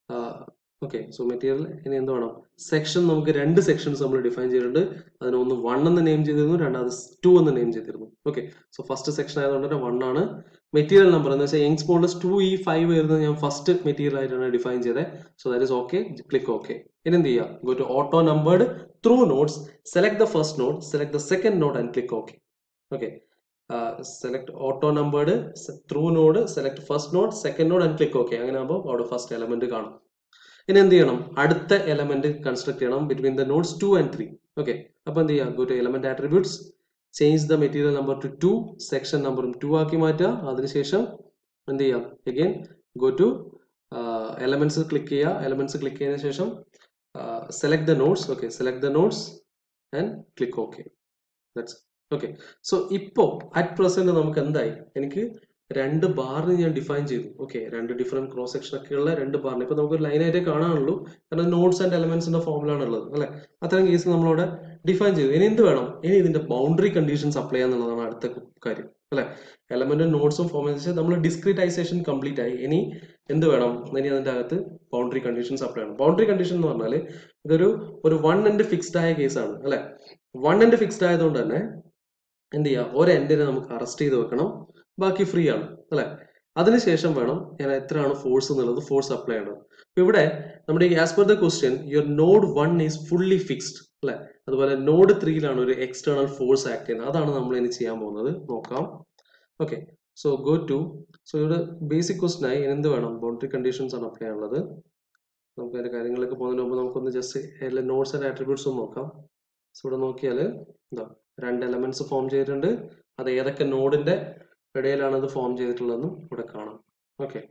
ഓക്കെ സോ മെറ്റീരിയൽ ഇനി എന്ത് വേണം സെക്ഷൻ നമുക്ക് രണ്ട് സെക്ഷൻസ് നമ്മൾ ഡിഫൈൻ ചെയ്തിട്ടുണ്ട് അതിന് ഒന്ന് വൺ എന്ന് നെയിം ചെയ്തിരുന്നു രണ്ടാമത് ടു എന്ന് നെയിം ചെയ്തിരുന്നു ഓക്കെ സോ ഫസ്റ്റ് സെക്ഷൻ ആയതുകൊണ്ട് തന്നെ വൺ ആണ് മെറ്റീരിയൽ നമ്പർ എന്ന് വെച്ചാൽ Young's modulus two E five വരുന്നത് ഞാൻ ഫസ്റ്റ് മെറ്റീരിയൽ ആയിട്ടാണ് ഡിഫൈൻ ചെയ്തത് so that is okay click okay ഇനി എന്ത് ചെയ്യുക go to auto numbered through nodes select the first node select the second node and click okay okay select auto numbered through node select first node second node and click okay അങ്ങനെ ആകുമ്പോൾ അവിടെ ഫസ്റ്റ് എലമെന്റ് കാണും ഇനി എന്ത് ചെയ്യണം അടുത്ത എലമെന്റ് കൺസ്ട്രക്ട് ചെയ്യണം between the nodes two and three okay അപ്പൊ എന്ത് ചെയ്യുക go to element attributes change the material number to two section നമ്പറും ടു ആക്കി മാറ്റുക അതിനുശേഷം എന്ത് ചെയ്യാം again go to elements click ചെയ്യുക എലമെന്റ്സ് ക്ലിക്ക് ചെയ്തതിനു ശേഷം select the nodes okay select the nodes and click okay that's okay so ഇപ്പോ അറ്റ് പ്രസന്റ് നമുക്ക് എന്തായി എനിക്ക് രണ്ട് ബാറിന് ഞാൻ ഡിഫൈൻ ചെയ്തു ഓക്കെ രണ്ട് ഡിഫറെന്റ് ക്രോസ് സെക്ഷൻ ഒക്കെ ഉള്ള രണ്ട് ബാറിന് ഇപ്പൊ നമുക്ക് ലൈനായിട്ട് കാണാനുള്ളൂ കാരണം നോട്ട്സ് ആൻഡ് എലമെന്റ്സിന്റെ ഫോമിലാണ് ഉള്ളത് അല്ലെ അത്തരം കേസ് നമ്മളവിടെ ഡിഫൈൻ ചെയ്തു ഇനി എന്ത് വേണം ഇനി ഇതിന്റെ ബൗണ്ടറി കണ്ടീഷൻസ് അപ്ലൈ ചെയ്യാന്നുള്ളതാണ് അടുത്ത കാര്യം അല്ലെ എലമെന്റും നോട്ട്സും ഫോം ചെയ്ത് നമ്മൾ ഡിസ്ക്രിറ്റൈസേഷൻ കംപ്ലീറ്റ് ആയി ഇനി എന്ത് വേണം ഇനി അതിന്റെ അകത്ത് ബൗണ്ടറി കണ്ടീഷൻസ് അപ്ലൈ ചെയ്യണം ബൗണ്ടറി കണ്ടീഷൻ എന്ന് പറഞ്ഞാൽ ഇതൊരു ഒരു വൺ എൻഡ് ഫിക്സ്ഡ് ആയ കേസാണ് അല്ലെ വൺ എൻഡ് ഫിക്സ്ഡ് ആയതുകൊണ്ട് തന്നെ എന്ത് ചെയ്യുക ഒരു എൻഡിനെ നമുക്ക് അറസ്റ്റ് ചെയ്ത് വെക്കണം ബാക്കി ഫ്രീ ആണ് അല്ലെ അതിനുശേഷം വേണം ഞാൻ എത്രയാണ് ഫോഴ്സ് എന്നുള്ളത് ഫോഴ്സ് അപ്ലൈ ചെയ്യണം അപ്പൊ ഇവിടെ നമ്മുടെ as per the question your node one is fully fixed അല്ലെ അതുപോലെ നോഡ് ത്രീയിലാണ് ഒരു എക്സ്റ്റേണൽ ഫോഴ്സ് ആക്ട് ചെയ്യുന്നത് അതാണ് നമ്മൾ ഇനി ചെയ്യാൻ പോകുന്നത് നോക്കാം okay so go to so ഇവിടെ ബേസിക് ക്വസ്റ്റൻ ആയി ഇനി എന്ത് വേണം ബൗണ്ടറി കണ്ടീഷൻസ് ആണ് അപ്ലൈ ചെയ്യാനുള്ളത് നമുക്ക് അതിന്റെ കാര്യങ്ങളിലേക്ക് പോകുന്നതിന് മുമ്പ് നമുക്കൊന്ന് ജസ്റ്റ് നോട്ട്സ് ആൻഡ് ആട്രിബ്യൂട്ട്സ് ഒന്ന് നോക്കാം സോ ഇവിടെ നോക്കിയാൽ എന്താ രണ്ട് എലമെന്റ്സ് ഫോം ചെയ്തിട്ടുണ്ട് അത് ഏതൊക്കെ നോഡിന്റെ ഇടയിലാണ് അത് ഫോം ചെയ്തിട്ടുള്ളതെന്നും ഇവിടെ കാണാം ഓക്കെ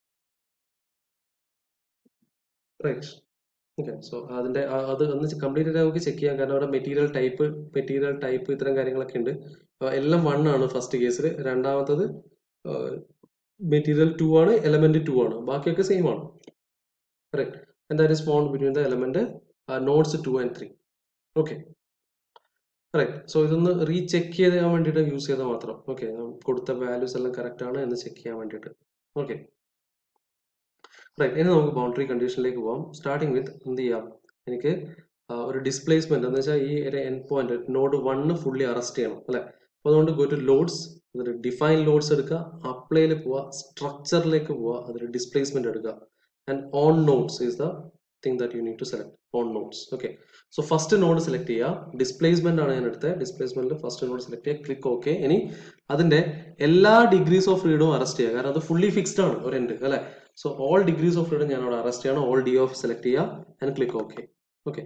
റൈറ്റ് ഓക്കെ സോ അതിന്റെ ആ- അത് ഒന്ന് കംപ്ലീറ്റ് ആയിട്ട് നമുക്ക് ചെക്ക് ചെയ്യാം കാരണം അവിടെ മെറ്റീരിയൽ ടൈപ്പ് മെറ്റീരിയൽ ടൈപ്പ് ഇത്തരം കാര്യങ്ങളൊക്കെ ഉണ്ട് അപ്പൊ എല്ലാം വൺ ആണ് ഫസ്റ്റ് കേസിൽ രണ്ടാമത്തത് മെറ്റീരിയൽ ടു ആണ് എലമെന്റ് ടു ആണ് ബാക്കിയൊക്കെ സെയിം ആണ് right and that is formed between the element nodes two and three okay right so ഇതൊന്ന് റീചെക്ക് ചെയ്യാൻ വേണ്ടിയിട്ട് യൂസ് ചെയ്താൽ മാത്രം ഓക്കെ കൊടുത്ത വാല്യൂസ് എല്ലാം കറക്റ്റ് ആണ് എന്ന് ചെക്ക് ചെയ്യാൻ വേണ്ടിയിട്ട് ഓക്കെ റൈറ്റ് ഇനി നമുക്ക് ബൗണ്ടറി കണ്ടീഷനിലേക്ക് പോകാം സ്റ്റാർട്ടിങ് വിത്ത് എന്ത് ചെയ്യാം എനിക്ക് ആ, ഒരു ഡിസ്പ്ലേസ്മെന്റ് എന്ന് വെച്ചാൽ ഈ ഒരു end point node one fully arrest ചെയ്യണം അല്ലെ അപ്പൊ അതുകൊണ്ട് ഗോ ടു ലോഡ്സ് അതിൽ ഡിഫൈൻ ലോഡ്സ് എടുക്കുക അപ്ലൈയിൽ പോവുക സ്ട്രക്ചറിലേക്ക് പോവുക അതിൽ ഡിസ്പ്ലേസ്മെന്റ് എടുക്കുക and on nodes is the thing that you need to select on nodes okay so first node select ചെയ്യുക ഡിസ്പ്ലേസ്മെന്റ് ആണ് ഞാൻ എടുത്തത് ഡിസ്പ്ലേസ്മെന്റിൽ ഫസ്റ്റ് നോഡ് സെലക്ട് ചെയ്യുക ക്ലിക്ക് ഓക്കെ ഇനി അതിന്റെ എല്ലാ ഡിഗ്രീസ് ഓഫ് ഫ്രീഡവും അറസ്റ്റ് ചെയ്യുക കാരണം അത് ഫുള്ളി ഫിക്സ്ഡ് ആണ് ഒരു എൻഡ് അല്ലെ so all degrees of freedom ഞാൻ അവിടെ അറസ്റ്റ് ചെയ്യണം ഓൾ ഡി ഓഫ് സെലക്ട് ചെയ്യുക ആൻഡ് ക്ലിക്ക് ഓക്കെ ഓക്കെ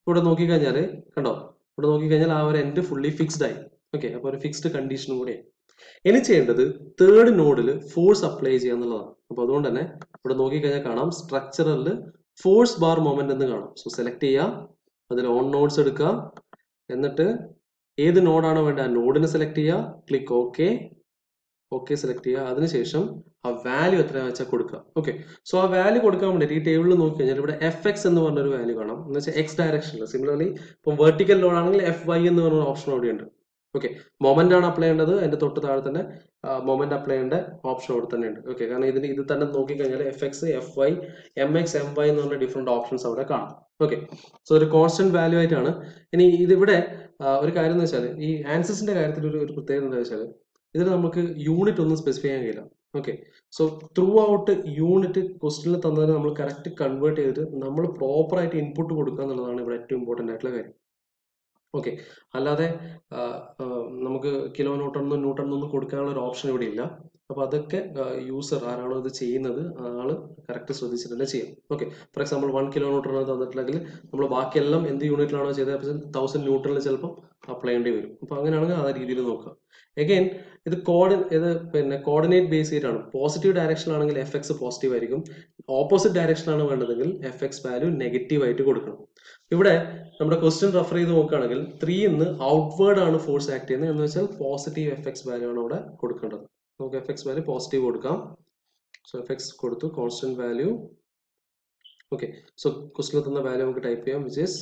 ഇവിടെ നോക്കിക്കഴിഞ്ഞാൽ കണ്ടോ ഇവിടെ നോക്കിക്കഴിഞ്ഞാൽ ആ ഒരു എൻഡ് ഫുള്ളി ഫിക്സ്ഡ് ആയി ഓക്കെ അപ്പോൾ ഒരു ഫിക്സ്ഡ് കണ്ടീഷനും കൂടെ ഇനി ചെയ്യേണ്ടത് തേർഡ് നോഡിൽ ഫോഴ്സ് അപ്ലൈ ചെയ്യുക എന്നുള്ളതാണ് അപ്പോൾ അതുകൊണ്ട് തന്നെ ഇവിടെ നോക്കിക്കഴിഞ്ഞാൽ കാണാം സ്ട്രക്ചറിൽ ഫോഴ്സ് ബാർ മൊമെന്റ് എന്ന് കാണാം സോ സെലക്ട് ചെയ്യുക അതിൽ ഓൺ നോഡ്സ് എടുക്കുക എന്നിട്ട് ഏത് നോഡാണോ വേണ്ട ആ നോഡിന് സെലക്ട് ചെയ്യുക ക്ലിക്ക് ഓക്കെ ഓക്കെ സെലക്ട് ചെയ്യുക അതിനുശേഷം ആ വാല്യൂ എത്രയാണെന്ന് വെച്ചാൽ കൊടുക്കുക ഓക്കെ സോ ആ വാല്യൂ കൊടുക്കാൻ വേണ്ടിയിട്ട് ഈ ടേബിളിൽ നോക്കി കഴിഞ്ഞാൽ ഇവിടെ എഫ് എക്സ് എന്ന് പറഞ്ഞൊരു വാല്യൂ കാണാം എന്ന് വെച്ചാൽ എക്സ് ഡയറക്ഷനിൽ സിമിലർലി ഇപ്പം വെർട്ടിക്കൽ ലോഡ് ആണെങ്കിൽ എഫ് വൈ എന്ന് പറഞ്ഞ ഓപ്ഷൻ അവിടെ ഉണ്ട് ഓക്കെ മൊമെന്റ് ആണ് അപ്ലൈ ചെയ്യേണ്ടത് അതിന്റെ തൊട്ട് താഴെ തന്നെ മൊമെന്റ് അപ്ലൈ ചെയ്യേണ്ട ഓപ്ഷൻ അവിടെ തന്നെ ഉണ്ട് ഓക്കെ കാരണം ഇതിന് ഇത് തന്നെ നോക്കിക്കഴിഞ്ഞാൽ F X F Y M X M Y എന്ന് പറഞ്ഞ ഡിഫറെന്റ് ഓപ്ഷൻസ് അവിടെ കാണാം ഓക്കെ സോ ഒരു കോൺസ്റ്റന്റ് വാല്യൂ ആയിട്ടാണ് ഇനി ഇതിവിടെ ആ, ഒരു കാര്യം എന്ന് വെച്ചാൽ ഈ ആൻസസിന്റെ കാര്യത്തിൽ ഒരു ഒരു പ്രത്യേകത എന്താ വെച്ചാൽ ഇതിൽ നമുക്ക് യൂണിറ്റ് ഒന്നും സ്പെസിഫൈ ചെയ്യാൻ കഴിയില്ല okay so throughout unit ക്വസ്റ്റിനിൽ തന്നതിന് നമ്മൾ കറക്റ്റ് കൺവേർട്ട് ചെയ്തിട്ട് നമ്മൾ പ്രോപ്പർ ആയിട്ട് ഇൻപുട്ട് കൊടുക്കുക എന്നുള്ളതാണ് ഇവിടെ ഏറ്റവും ഇമ്പോർട്ടന്റ് ആയിട്ടുള്ള കാര്യം ഓക്കെ അല്ലാതെ ആ, ആ, നമുക്ക് കിലോ ന്യൂട്ടൺ നിന്നും ന്യൂട്ടൺ നിന്നും കൊടുക്കാനുള്ള ഒരു ഓപ്ഷൻ ഇവിടെ ഇല്ല അപ്പൊ അതൊക്കെ യൂസർ ആരാണോ ഇത് ചെയ്യുന്നത് ആള് കറക്റ്റ് ശ്രദ്ധിച്ചിട്ട് തന്നെ ചെയ്യാം okay for example one kilo newton തന്നിട്ടുണ്ടെങ്കിൽ നമ്മൾ ബാക്കിയെല്ലാം എന്ത് യൂണിറ്റിലാണോ ചെയ്തത് തൗസൻഡ് ന്യൂട്ടണിൽ ചിലപ്പോൾ അപ്ലൈ ചെയ്യേണ്ടി വരും അപ്പൊ അങ്ങനെയാണെങ്കിൽ ആ രീതിയിൽ നോക്കുക എഗെയിൻ ഇത് കോർഡി ഇത് പിന്നെ കോർഡിനേറ്റ് ബേസ് ചെയ്തിട്ടാണ് പോസിറ്റീവ് ഡയറക്ഷൻ ആണെങ്കിൽ എഫ് എക്സ് പോസിറ്റീവ് ആയിരിക്കും ഓപ്പോസിറ്റ് ഡയറക്ഷൻ ആണ് വേണ്ടതെങ്കിൽ എഫ് എക്സ് വാല്യൂ നെഗറ്റീവ് ആയിട്ട് കൊടുക്കണം ഇവിടെ നമ്മുടെ ക്വസ്റ്റ്യൻ റെഫർ ചെയ്ത് നോക്കുകയാണെങ്കിൽ ത്രീ എന്ന് ഔട്ട്വേർഡ് ആണ് ഫോഴ്സ് ആക്ട് ചെയ്യുന്നത് എന്ന് വെച്ചാൽ പോസിറ്റീവ് എഫ് എക്സ് വാല്യൂ ആണ് അവിടെ കൊടുക്കേണ്ടത് നമുക്ക് എഫ് എക്സ് വാല്യൂ പോസിറ്റീവ് കൊടുക്കാം സോ എഫ് എക്സ് കൊടുത്തു കോൺസ്റ്റന്റ് വാല്യൂ ഓക്കെ സോ ക്വസ്റ്റിൽ തന്ന വാല്യൂ നമുക്ക് ടൈപ്പ് ചെയ്യാം വിച്ച് ഇസ്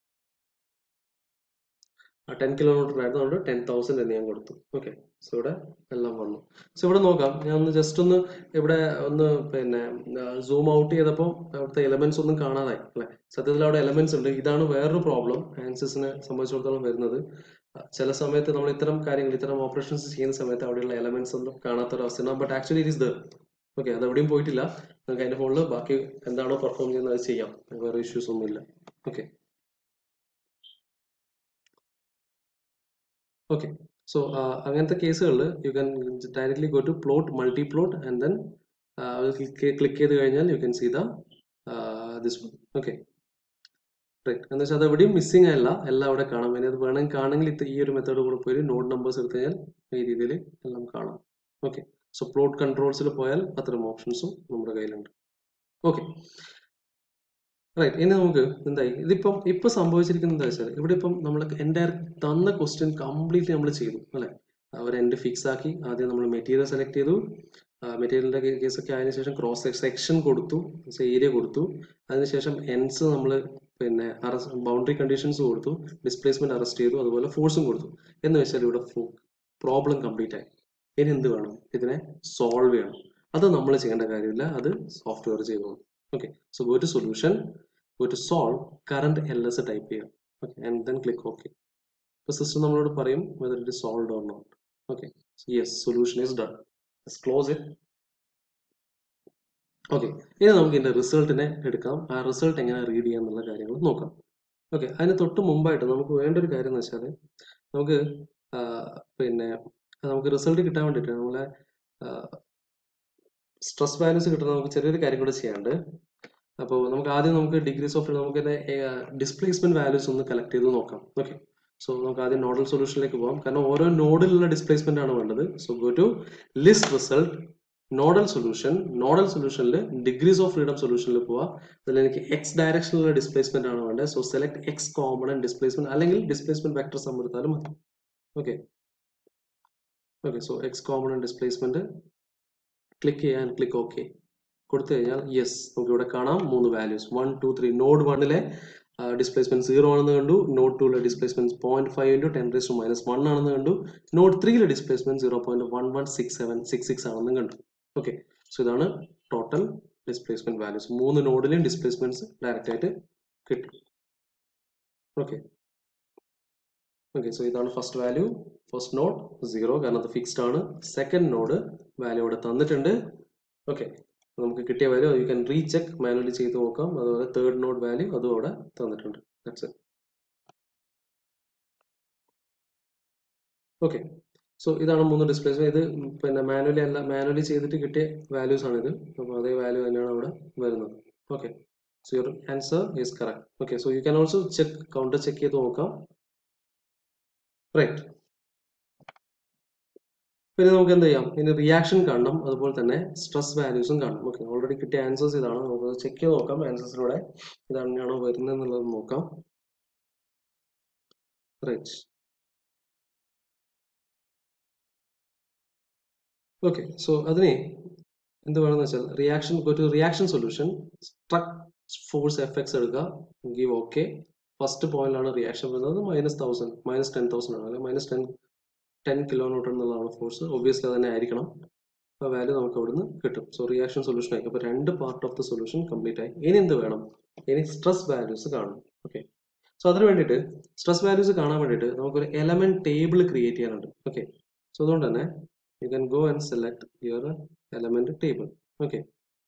ടെൻ കിലോമീറ്റർ ആയിരുന്നു അതുകൊണ്ട് ടെൻ തൗസൻഡ് എന്ന് ഞാൻ കൊടുത്തു ഓക്കെ സോ ഇവിടെ എല്ലാം വന്നു സോ ഇവിടെ നോക്കാം ഞാൻ ഒന്ന് ജസ്റ്റ് ഒന്ന് ഇവിടെ ഒന്ന് പിന്നെ സൂം ഔട്ട് ചെയ്തപ്പോൾ അവിടുത്തെ എലമെന്റ്സ് ഒന്നും കാണാതായി അല്ലെ സത്യത്തിൽ അവിടെ എലമെന്റ്സ് ഉണ്ട് ഇതാണ് വേറൊരു പ്രോബ്ലം ആൻസസിനെ സംബന്ധിച്ചിടത്തോളം വരുന്നത് ചില സമയത്ത് നമ്മൾ ഇത്തരം കാര്യങ്ങൾ ഇത്തരം ഓപ്പറേഷൻസ് ചെയ്യുന്ന സമയത്ത് അവിടെയുള്ള എലമെന്റ്സ് ഒന്നും കാണാത്തൊരവസ്ഥയാണ് but actually it is there okay അത് എവിടെയും പോയിട്ടില്ല നമുക്ക് അതിന്റെ ഫോണിൽ ബാക്കി എന്താണോ പെർഫോം ചെയ്യുന്നത് അത് ചെയ്യാം വേറെ ഇഷ്യൂസ് ഒന്നുമില്ല ഓക്കെ ഓക്കെ സോ അങ്ങനത്തെ കേസുകളിൽ you can directly go to plot multi plot and then click ചെയ്ത് കഴിഞ്ഞാൽ you can see the this one okay right എന്ന് വെച്ചാൽ അത് എവിടെയും മിസ്സിംഗ് അല്ല എല്ലാം അവിടെ കാണാം ഇനി അത് വേണമെങ്കിൽ കാണണമെങ്കിൽ ഇത് ഈ ഒരു മെത്തേഡ് കൂടെ പോയി നോഡ് നമ്പേഴ്സ് എടുത്തു കഴിഞ്ഞാൽ ഈ രീതിയിൽ എല്ലാം കാണാം ഓക്കെ സോ പ്ലോട്ട് കൺട്രോൾസിൽ പോയാൽ അത്തരം ഓപ്ഷൻസും നമ്മുടെ കയ്യിലുണ്ട് ഓക്കെ റൈറ്റ് ഇനി നമുക്ക് എന്തായി ഇതിപ്പം ഇപ്പൊ സംഭവിച്ചിരിക്കുന്നത് എന്താ വെച്ചാൽ ഇവിടെ ഇപ്പം നമ്മൾ എൻ്റെ തന്ന ക്വസ്റ്റ്യൻ കംപ്ലീറ്റ്ലി നമ്മൾ ചെയ്തു അല്ലെ അവർ എൻ്റെ ഫിക്സ് ആക്കി ആദ്യം നമ്മൾ മെറ്റീരിയൽ സെലക്ട് ചെയ്തു മെറ്റീരിയലിന്റെ കേസൊക്കെ അതിന് ശേഷം ക്രോസ് സെക്ഷൻ കൊടുത്തു ഏരിയ കൊടുത്തു അതിനുശേഷം എൻസ് നമ്മൾ പിന്നെ ബൗണ്ടറി കണ്ടീഷൻസ് കൊടുത്തു ഡിസ്പ്ലേസ്മെന്റ് അറസ്റ്റ് ചെയ്തു അതുപോലെ ഫോഴ്സും കൊടുത്തു എന്ന് വെച്ചാൽ ഇവിടെ പ്രോബ്ലം കംപ്ലീറ്റ് ആയി ഇനി എന്ത് വേണം ഇതിനെ സോൾവ് ചെയ്യണം അത് നമ്മൾ ചെയ്യേണ്ട കാര്യമില്ല അത് സോഫ്റ്റ്വെയർ ചെയ്തോളും okay so go to solution go to solve current L S type ചെയ്യാം okay and then click okay ഇപ്പൊ സിസ്റ്റം നമ്മളോട് പറയും whether it is solve or not okay yes solution is done close it okay ഇനി നമുക്ക് ഇതിന്റെ റിസൾട്ടിനെ എടുക്കാം ആ റിസൾട്ട് എങ്ങനെ റീഡ് ചെയ്യാം എന്നുള്ള കാര്യങ്ങൾ നോക്കാം ഓക്കെ അതിന് തൊട്ട് മുമ്പായിട്ട് നമുക്ക് വേണ്ട ഒരു കാര്യം എന്ന് വെച്ചാൽ നമുക്ക് ആ, പിന്നെ നമുക്ക് റിസൾട്ട് കിട്ടാൻ വേണ്ടിയിട്ട് നമ്മളെ സ്ട്രെസ് വാല്യൂസ് കിട്ടുന്ന നമുക്ക് ചെറിയൊരു കാര്യം കൂടെ ചെയ്യാണ്ട് അപ്പോൾ നമുക്ക് ആദ്യം നമുക്ക് ഡിഗ്രീസ് ഓഫ് നമുക്ക് ഡിസ്പ്ലേസ്മെന്റ് വാല്യൂസ് ഒന്ന് കളക്ട് ചെയ്ത് നോക്കാം ഓക്കെ സോ നമുക്ക് ആദ്യം നോഡൽ സൊല്യൂഷനിലേക്ക് പോകാം കാരണം ഓരോ നോഡിലുള്ള ഡിസ്പ്ലേസ്മെന്റ് ആണ് വേണ്ടത് so go to list result nodal solution nodal സൊല്യൂഷനിൽ ഡിഗ്രീസ് ഓഫ് ഫ്രീഡം സൊല്യൂഷനിൽ പോവാം അതിൽ എനിക്ക് എക്സ് ഡയറക്ഷനിലുള്ള ഡിസ്പ്ലേസ്മെന്റ് ആണ് വേണ്ടത് so select X component displacement അല്ലെങ്കിൽ ഡിസ്പ്ലേസ്മെന്റ് വെക്ടർ സം എടുത്താലും മതി okay okay so X component displacement click ചെയ്യാൻ ക്ലിക്ക് ഓക്കെ കൊടുത്തു കഴിഞ്ഞാൽ യെസ് നമുക്ക് ഇവിടെ കാണാം മൂന്ന് values one two three node വണ്ണിലെ ഡിസ്പ്ലേസ്മെന്റ് സീറോ ആണെന്ന് കണ്ടു നോഡ് ടൂലെ displacement point five into ten raise to minus one ആണെന്ന് കണ്ടു നോഡ് ത്രീയിലെ displacement zero point one one six seven six six ആണെന്ന് കണ്ടു ഓക്കെ സോ ഇതാണ് ടോട്ടൽ ഡിസ്പ്ലേസ്മെന്റ് വാല്യൂസ് മൂന്ന് നോഡിലെയും ഡിസ്പ്ലേസ്മെന്റ്സ് ഡയറക്റ്റ് ആയിട്ട് കിട്ടും ഓക്കെ ഓക്കെ സോ ഇതാണ് first value first node zero കാരണം അത് ഫിക്സ്ഡ് ആണ് സെക്കൻഡ് നോഡ് വാല്യൂ ഇവിടെ തന്നിട്ടുണ്ട് ഓക്കെ നമുക്ക് കിട്ടിയ value you can recheck manually ചെയ്ത് നോക്കാം അതുപോലെ തേർഡ് നോഡ് വാല്യൂ അതും അവിടെ തന്നിട്ടുണ്ട് ദാറ്റ്സ് ഓക്കെ സോ ഇതാണ് മൂന്ന് ഡിസ്പ്ലേസ്മെന്റ് ഇത് പിന്നെ മാനുവലി അല്ല മാനുവലി ചെയ്തിട്ട് കിട്ടിയ വാല്യൂസ് ആണ് ഇത് അപ്പോൾ അതേ വാല്യൂ തന്നെയാണ് അവിടെ വരുന്നത് okay so your answer is correct okay so you can also check counter check ചെയ്ത് നോക്കാം റൈറ്റ് പിന്നെ നമുക്ക് എന്ത് ചെയ്യാം ഇനി റിയാക്ഷൻ കാണണം അതുപോലെ തന്നെ സ്ട്രെസ് വാല്യൂസും കാണണം ഓക്കെ ഓൾറെഡി കിട്ടിയ ആൻസേഴ്സ് ഇതാണ് നമുക്ക് ചെക്ക് ചെയ്ത് നോക്കാം ആൻസേഴ്സിലൂടെ ഇതാണോ വരുന്നത് എന്നുള്ളത് നോക്കാം റൈറ്റ് ഓക്കെ സോ അതിനെ എന്ത് വേണമെന്ന് വെച്ചാൽ റിയാക്ഷൻ ഒരു reaction solution struct force effects എടുക്കുക ഗീവ് ഓക്കെ ഫസ്റ്റ് പോയിന്റിലാണ് റിയാക്ഷൻ വരുന്നത് minus thousand minus ten thousand ആണ് അല്ലെങ്കിൽ minus ten ten kilo newton എന്നുള്ളതാണ് ഫോഴ്സ് ഒബ്വിയസ്ലി തന്നെ ആയിരിക്കണം ആ വാല്യൂ നമുക്ക് അവിടുന്ന് കിട്ടും സോ റിയാക്ഷൻ സൊല്യൂഷൻ ആയി അപ്പോൾ രണ്ട് part of the solution complete ആയി ഇനി എന്ത് വേണം ഇനി സ്ട്രെസ് വാല്യൂസ് കാണും ഓക്കെ സോ അതിന് വേണ്ടിയിട്ട് സ്ട്രെസ് വാല്യൂസ് കാണാൻ വേണ്ടിയിട്ട് നമുക്കൊരു എലമെന്റ് ടേബിൾ ക്രിയേറ്റ് ചെയ്യാനുണ്ട് ഓക്കെ സോ അതുകൊണ്ട് തന്നെ you can go and select your element table okay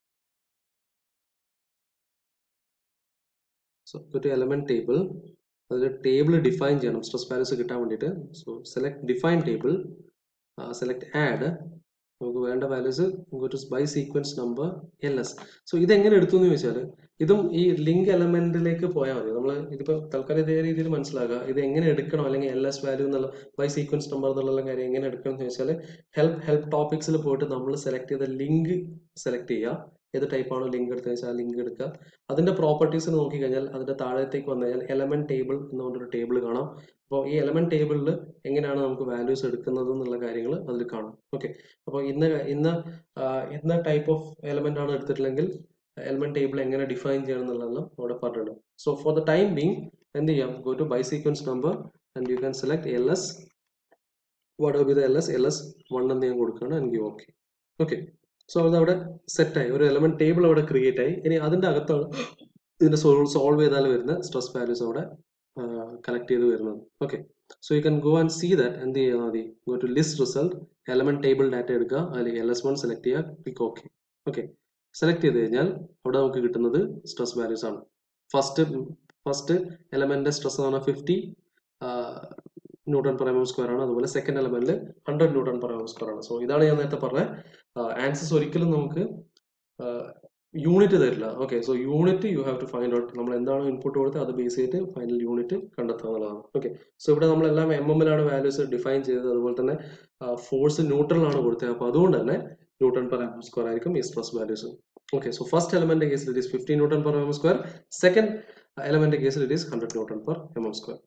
so ഒരു എലമെന്റ് ടേബിൾ അതിൽ ടേബിൾ ഡിഫൈൻ ചെയ്യണം സ്ട്രെസ് വാല്യൂസ് കിട്ടാൻ വേണ്ടിയിട്ട് so select define table select add നമുക്ക് വേണ്ട വാല്യൂസ് ഒരു by sequence number L S so ഇതെങ്ങനെ എടുത്തു എന്ന് ചോദിച്ചാൽ ഇതും ഈ ലിങ്ക് എലമെന്റിലേക്ക് പോയാൽ മതി നമ്മൾ ഇതിപ്പോൾ തൽക്കാലം ഇതേ രീതിയിൽ മനസ്സിലാക്കുക ഇത് എങ്ങനെ എടുക്കണം അല്ലെങ്കിൽ എൽ എസ് വാല്യൂ എന്നുള്ള ബൈ സീക്വൻസ് നമ്പർ എന്നുള്ള കാര്യം എങ്ങനെ എടുക്കണം എന്ന് ചോദിച്ചാൽ ഹെൽപ്പ് ഹെൽപ്പ് ടോപ്പിക്സിൽ പോയിട്ട് നമ്മൾ സെലക്ട് ചെയ്ത ലിങ്ക് സെലക്ട് ചെയ്യുക ഏത് ടൈപ്പാണോ ലിങ്ക് എടുത്തത് വെച്ചാൽ ആ ലിങ്ക് എടുക്കുക അതിന്റെ പ്രോപ്പർട്ടീസ് നോക്കി കഴിഞ്ഞാൽ അതിന്റെ താഴത്തേക്ക് വന്നു കഴിഞ്ഞാൽ എലമെന്റ് ടേബിൾ എന്ന് പറഞ്ഞൊരു ടേബിൾ കാണാം അപ്പോൾ ഈ എലമെന്റ് ടേബിളിൽ എങ്ങനെയാണ് നമുക്ക് വാല്യൂസ് എടുക്കുന്നത് എന്നുള്ള കാര്യങ്ങൾ അതിൽ കാണാം ഓക്കെ അപ്പോൾ ഇന്ന ഇന്ന ഇന്ന ടൈപ്പ് ഓഫ് എലമെന്റ് ആണ് എടുത്തിട്ടില്ലെങ്കിൽ എലമെന്റ് ടേബിൾ എങ്ങനെ ഡിഫൈൻ ചെയ്യണം എന്നുള്ളതെല്ലാം അവിടെ പറഞ്ഞിട്ടുണ്ട് so for the time being എന്ത് ചെയ്യാം go to by sequence number and you can select L S what be the L S L S one എന്ന് ഞാൻ കൊടുക്കുകയാണ് and give okay okay so അത് അവിടെ സെറ്റായി ഒരു എലമെന്റ് ടേബിൾ അവിടെ ക്രിയേറ്റ് ആയി ഇനി അതിന്റെ അകത്താണ് ഇതിന്റെ സോൾവ് ചെയ്താൽ വരുന്ന സ്ട്രെസ് വാല്യൂസ് അവിടെ കളക്ട് ചെയ്ത് വരുന്നത് okay so you can go and see that എന്ത് ചെയ്താൽ മതി go to list result element table data എടുക്കുക അതിൽ എൽ എസ് വൺ സെലക്ട് ചെയ്യുക ക്ലിക്ക് ഓക്കെ ഓക്കെ സെലക്ട് ചെയ്ത് കഴിഞ്ഞാൽ അവിടെ നമുക്ക് കിട്ടുന്നത് സ്ട്രെസ് വാല്യൂസ് ആണ് ഫസ്റ്റ് ഫസ്റ്റ് എലമെന്റ് സ്ട്രെസ് എന്ന് പറഞ്ഞാൽ fifty newton per M square ആണ് അതുപോലെ സെക്കൻഡ് എലമെന്റിൽ hundred newton per M square ആണ് സോ ഇതാണ് ഞാൻ നേരത്തെ പറഞ്ഞ ആൻസേഴ്സ് ഒരിക്കലും നമുക്ക് യൂണിറ്റ് തരില്ല okay so unit you have to find out നമ്മൾ എന്താണോ ഇൻപുട്ട് കൊടുത്തത് അത് ബേസ് ചെയ്തിട്ട് ഫൈനൽ യൂണിറ്റ് കണ്ടെത്തുക എന്നുള്ളതാണ് ഓക്കെ സോ ഇവിടെ നമ്മളെല്ലാം എം എമ്മിലാണ് വാല്യൂസ് ഡിഫൈൻ ചെയ്തത് അതുപോലെ തന്നെ ഫോഴ്സ് ന്യൂട്രലാണ് കൊടുത്തത് അപ്പോൾ അതുകൊണ്ട് തന്നെ ന്യൂട്ടൺ പെർ എം സ്ക്വയർ ആയിരിക്കും ഈ stress values okay so first element കേസിൽ it is fifty newton per M square second element കേസിൽ it is hundred newton per M M square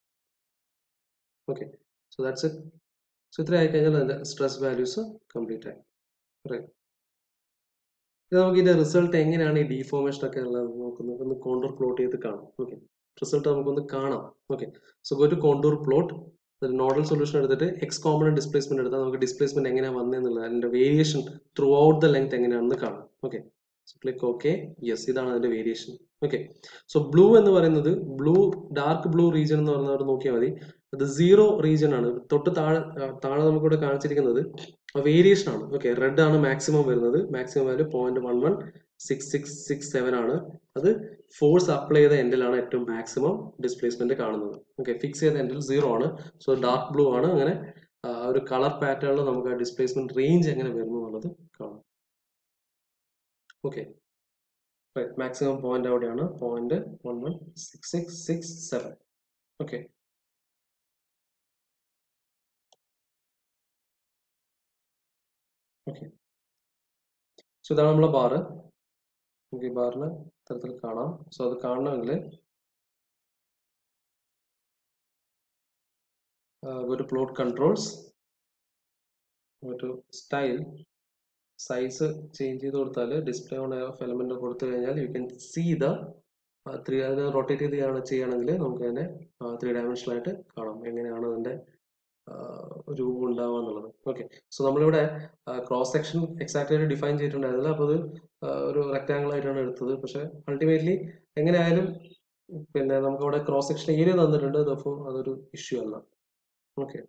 okay so that's it so ഇത്ര ആയി കഴിഞ്ഞാൽ അതിന്റെ സ്ട്രെസ് വാല്യൂസ് കംപ്ലീറ്റ് ആയി റൈറ്റ് ഇത് നമുക്ക് ഇതിന്റെ റിസൾട്ട് എങ്ങനെയാണ് ഈ ഡീഫോർമേഷൻ ഒക്കെ ഉള്ളത് നോക്കുന്നത് ഒന്ന് കോണ്ടൂർ പ്ലോട്ട് ചെയ്ത് കാണാം ഓക്കെ റിസൾട്ട് നമുക്കൊന്ന് കാണാം okay so go to contour plot ഒരു നോഡൽ സൊല്യൂഷൻ എടുത്തിട്ട് എക്സ് കോമൺ ഡിസ്പ്ലേസ്മെന്റ് എടുത്താൽ നമുക്ക് ഡിസ്പ്ലേസ്മെന്റ് എങ്ങനെയാണ് വന്നതെന്നുള്ളത് അതിന്റെ variation throughout the length എങ്ങനെയാണെന്ന് കാണാം okay so click okay yes ഇതാണ് അതിന്റെ വേരിയേഷൻ ഓക്കെ സോ ബ്ലൂ എന്ന് പറയുന്നത് ബ്ലൂ ഡാർക്ക് ബ്ലൂ റീജിയൻ എന്ന് പറയുന്നത് നോക്കിയാൽ മതി അത് സീറോ റീജിയൻ ആണ് തൊട്ട് താഴെ താഴെ നമുക്കിവിടെ കാണിച്ചിരിക്കുന്നത് വേരിയേഷൻ ആണ് ഓക്കെ റെഡ് ആണ് മാക്സിമം വരുന്നത് maximum value point one one six six six seven ആണ് അത് ഫോഴ്സ് അപ്ലൈ ചെയ്ത എൻഡിലാണ് ഏറ്റവും മാക്സിമം ഡിസ്പ്ലേസ്മെന്റ് കാണുന്നത് ഓക്കെ ഫിക്സ് ചെയ്ത എൻഡിൽ സീറോ ആണ് സോ ഡാർക്ക് ബ്ലൂ ആണ് അങ്ങനെ ഒരു കളർ പാറ്റേണിൽ നമുക്ക് ആ ഡിസ്പ്ലേസ്മെന്റ് റേഞ്ച് എങ്ങനെ വരുന്നു എന്നുള്ളത് കാണാം ഓക്കെ മാക്സിമം പോയിന്റ് അവിടെയാണ് point one one six six six seven okay okay so ഇതാണ് നമ്മളെ ബാറ് നമുക്ക് ഈ ബാറിന് ഇത്തരത്തിൽ കാണാം സോ അത് കാണണമെങ്കിൽ ഒരു പ്ലോട്ട് കൺട്രോൾസ് ഒരു സ്റ്റൈൽ സൈസ് ചേഞ്ച് ചെയ്ത് കൊടുത്താൽ ഡിസ്പ്ലേ ഓൺ ഓഫ് എലമെന്റ് കൊടുത്തു കഴിഞ്ഞാൽ you can see the three അതിനെ റൊട്ടേറ്റ് ചെയ്ത് ചെയ്യുകയാണെങ്കിൽ നമുക്ക് അതിനെ ത്രീ ഡയമെൻഷനായിട്ട് കാണാം എങ്ങനെയാണ് അതിന്റെ രൂപം ഉണ്ടാവുക എന്നുള്ളത് ഓക്കെ സോ നമ്മളിവിടെ ക്രോസ് സെക്ഷൻ എക്സാക്ട് ആയിട്ട് ഡിഫൈൻ ചെയ്തിട്ടുണ്ടായിരുന്നില്ല അപ്പോൾ അത് ഒരു റെക്ടാങ്കിൾ ആയിട്ടാണ് എടുത്തത് പക്ഷെ അൾട്ടിമേറ്റ്ലി എങ്ങനെയായാലും പിന്നെ നമുക്ക് അവിടെ ക്രോസ് സെക്ഷൻ ഏരിയ തന്നിട്ടുണ്ട് അപ്പോൾ അതൊരു ഇഷ്യൂ അല്ല ഓക്കെ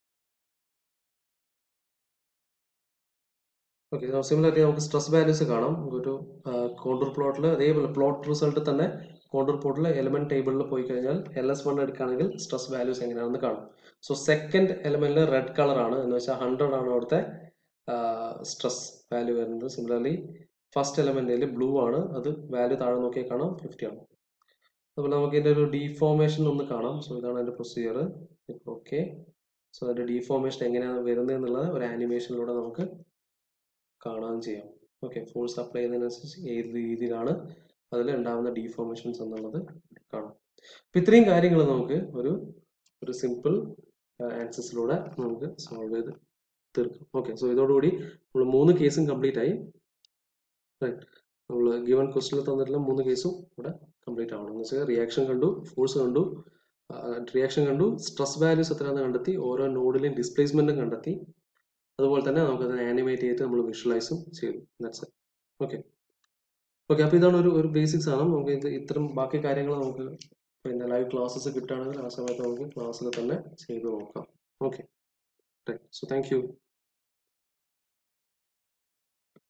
ഓക്കെ സിമിലർലി നമുക്ക് സ്ട്രെസ് വാല്യൂസ് കാണാം ഒരു കോണ്ടൂർ പ്ലോട്ടിൽ അതേപോലെ പ്ലോട്ട് റിസൾട്ട് തന്നെ കോണ്ടൂർ പ്ലോട്ടിൽ എലമെന്റ് ടേബിളിൽ പോയി കഴിഞ്ഞാൽ എൽ എസ് വൺ എടുക്കുകയാണെങ്കിൽ സ്ട്രെസ് വാല്യൂസ് എങ്ങനെയാണെന്ന് കാണാം സോ സെക്കൻഡ് എലമെന്റിൽ റെഡ് കളർ ആണ് എന്ന് വെച്ചാൽ ഹൺഡ്രഡ് ആണ് അവിടുത്തെ സ്ട്രെസ് വാല്യൂ വരുന്നത് സിമിലർലി ഫസ്റ്റ് എലമെന്റിൽ ബ്ലൂ ആണ് അത് വാല്യൂ താഴെ നോക്കിയാൽ കാണാം ഫിഫ്റ്റി ആണ് അതുപോലെ നമുക്ക് ഇതിന്റെ ഒരു ഡീഫോർമേഷൻ ഒന്ന് കാണാം സോ ഇതാണ് അതിന്റെ പ്രൊസീജിയർ ഓക്കെ സോ അതിന്റെ ഡീഫോർമേഷൻ എങ്ങനെയാണ് വരുന്നത് എന്നുള്ളത് ഒരു ആനിമേഷനിലൂടെ നമുക്ക് കാണാൻ ചെയ്യാം ഓക്കെ ഫോഴ്സ് അപ്ലൈ ചെയ്യുന്നതിനനുസരിച്ച് ഏത് രീതിയിലാണ് അതിൽ ഉണ്ടാകുന്ന ഡീഫോർമേഷൻസ് എന്നുള്ളത് കാണാം അപ്പൊ ഇത്രയും കാര്യങ്ങൾ നമുക്ക് ഒരു ഒരു സിമ്പിൾ ആൻസസിലൂടെ നമുക്ക് സോൾവ് ചെയ്ത് തീർക്കാം ഓക്കെ സോ ഇതോടുകൂടി നമ്മൾ മൂന്ന് കേസും കംപ്ലീറ്റ് ആയി നമ്മൾ ഗിവൺ ക്വസ്റ്റിൽ തന്നിട്ടുള്ള മൂന്ന് കേസും ഇവിടെ കംപ്ലീറ്റ് ആവണം എന്ന് വെച്ചാൽ റിയാക്ഷൻ കണ്ടു ഫോഴ്സ് കണ്ടു റിയാക്ഷൻ കണ്ടു സ്ട്രെസ് വാല്യൂസ് എത്രയാണെന്ന് കണ്ടെത്തി ഓരോ നോഡിലെയും ഡിസ്പ്ലേസ്മെന്റും കണ്ടെത്തി അതുപോലെ തന്നെ നമുക്ക് അതിനെ ആനിമേറ്റ് ചെയ്തിട്ട് നമ്മൾ വിഷ്വലൈസും ചെയ്തു ദാറ്റ്സ് ഓക്കെ ഓക്കെ അപ്പോൾ ഇതാണ് ഒരു ഒരു ബേസിക്സ് ആണ് നമുക്ക് ഇത് ഇത്തരം ബാക്കി കാര്യങ്ങൾ നമുക്ക് പിന്നെ ലൈവ് ക്ലാസ്സസ് കിട്ടുകയാണെങ്കിൽ ആ സമയത്ത് നമുക്ക് ക്ലാസ്സിൽ തന്നെ ചെയ്ത് നോക്കാം ഓക്കെ സോ താങ്ക് യു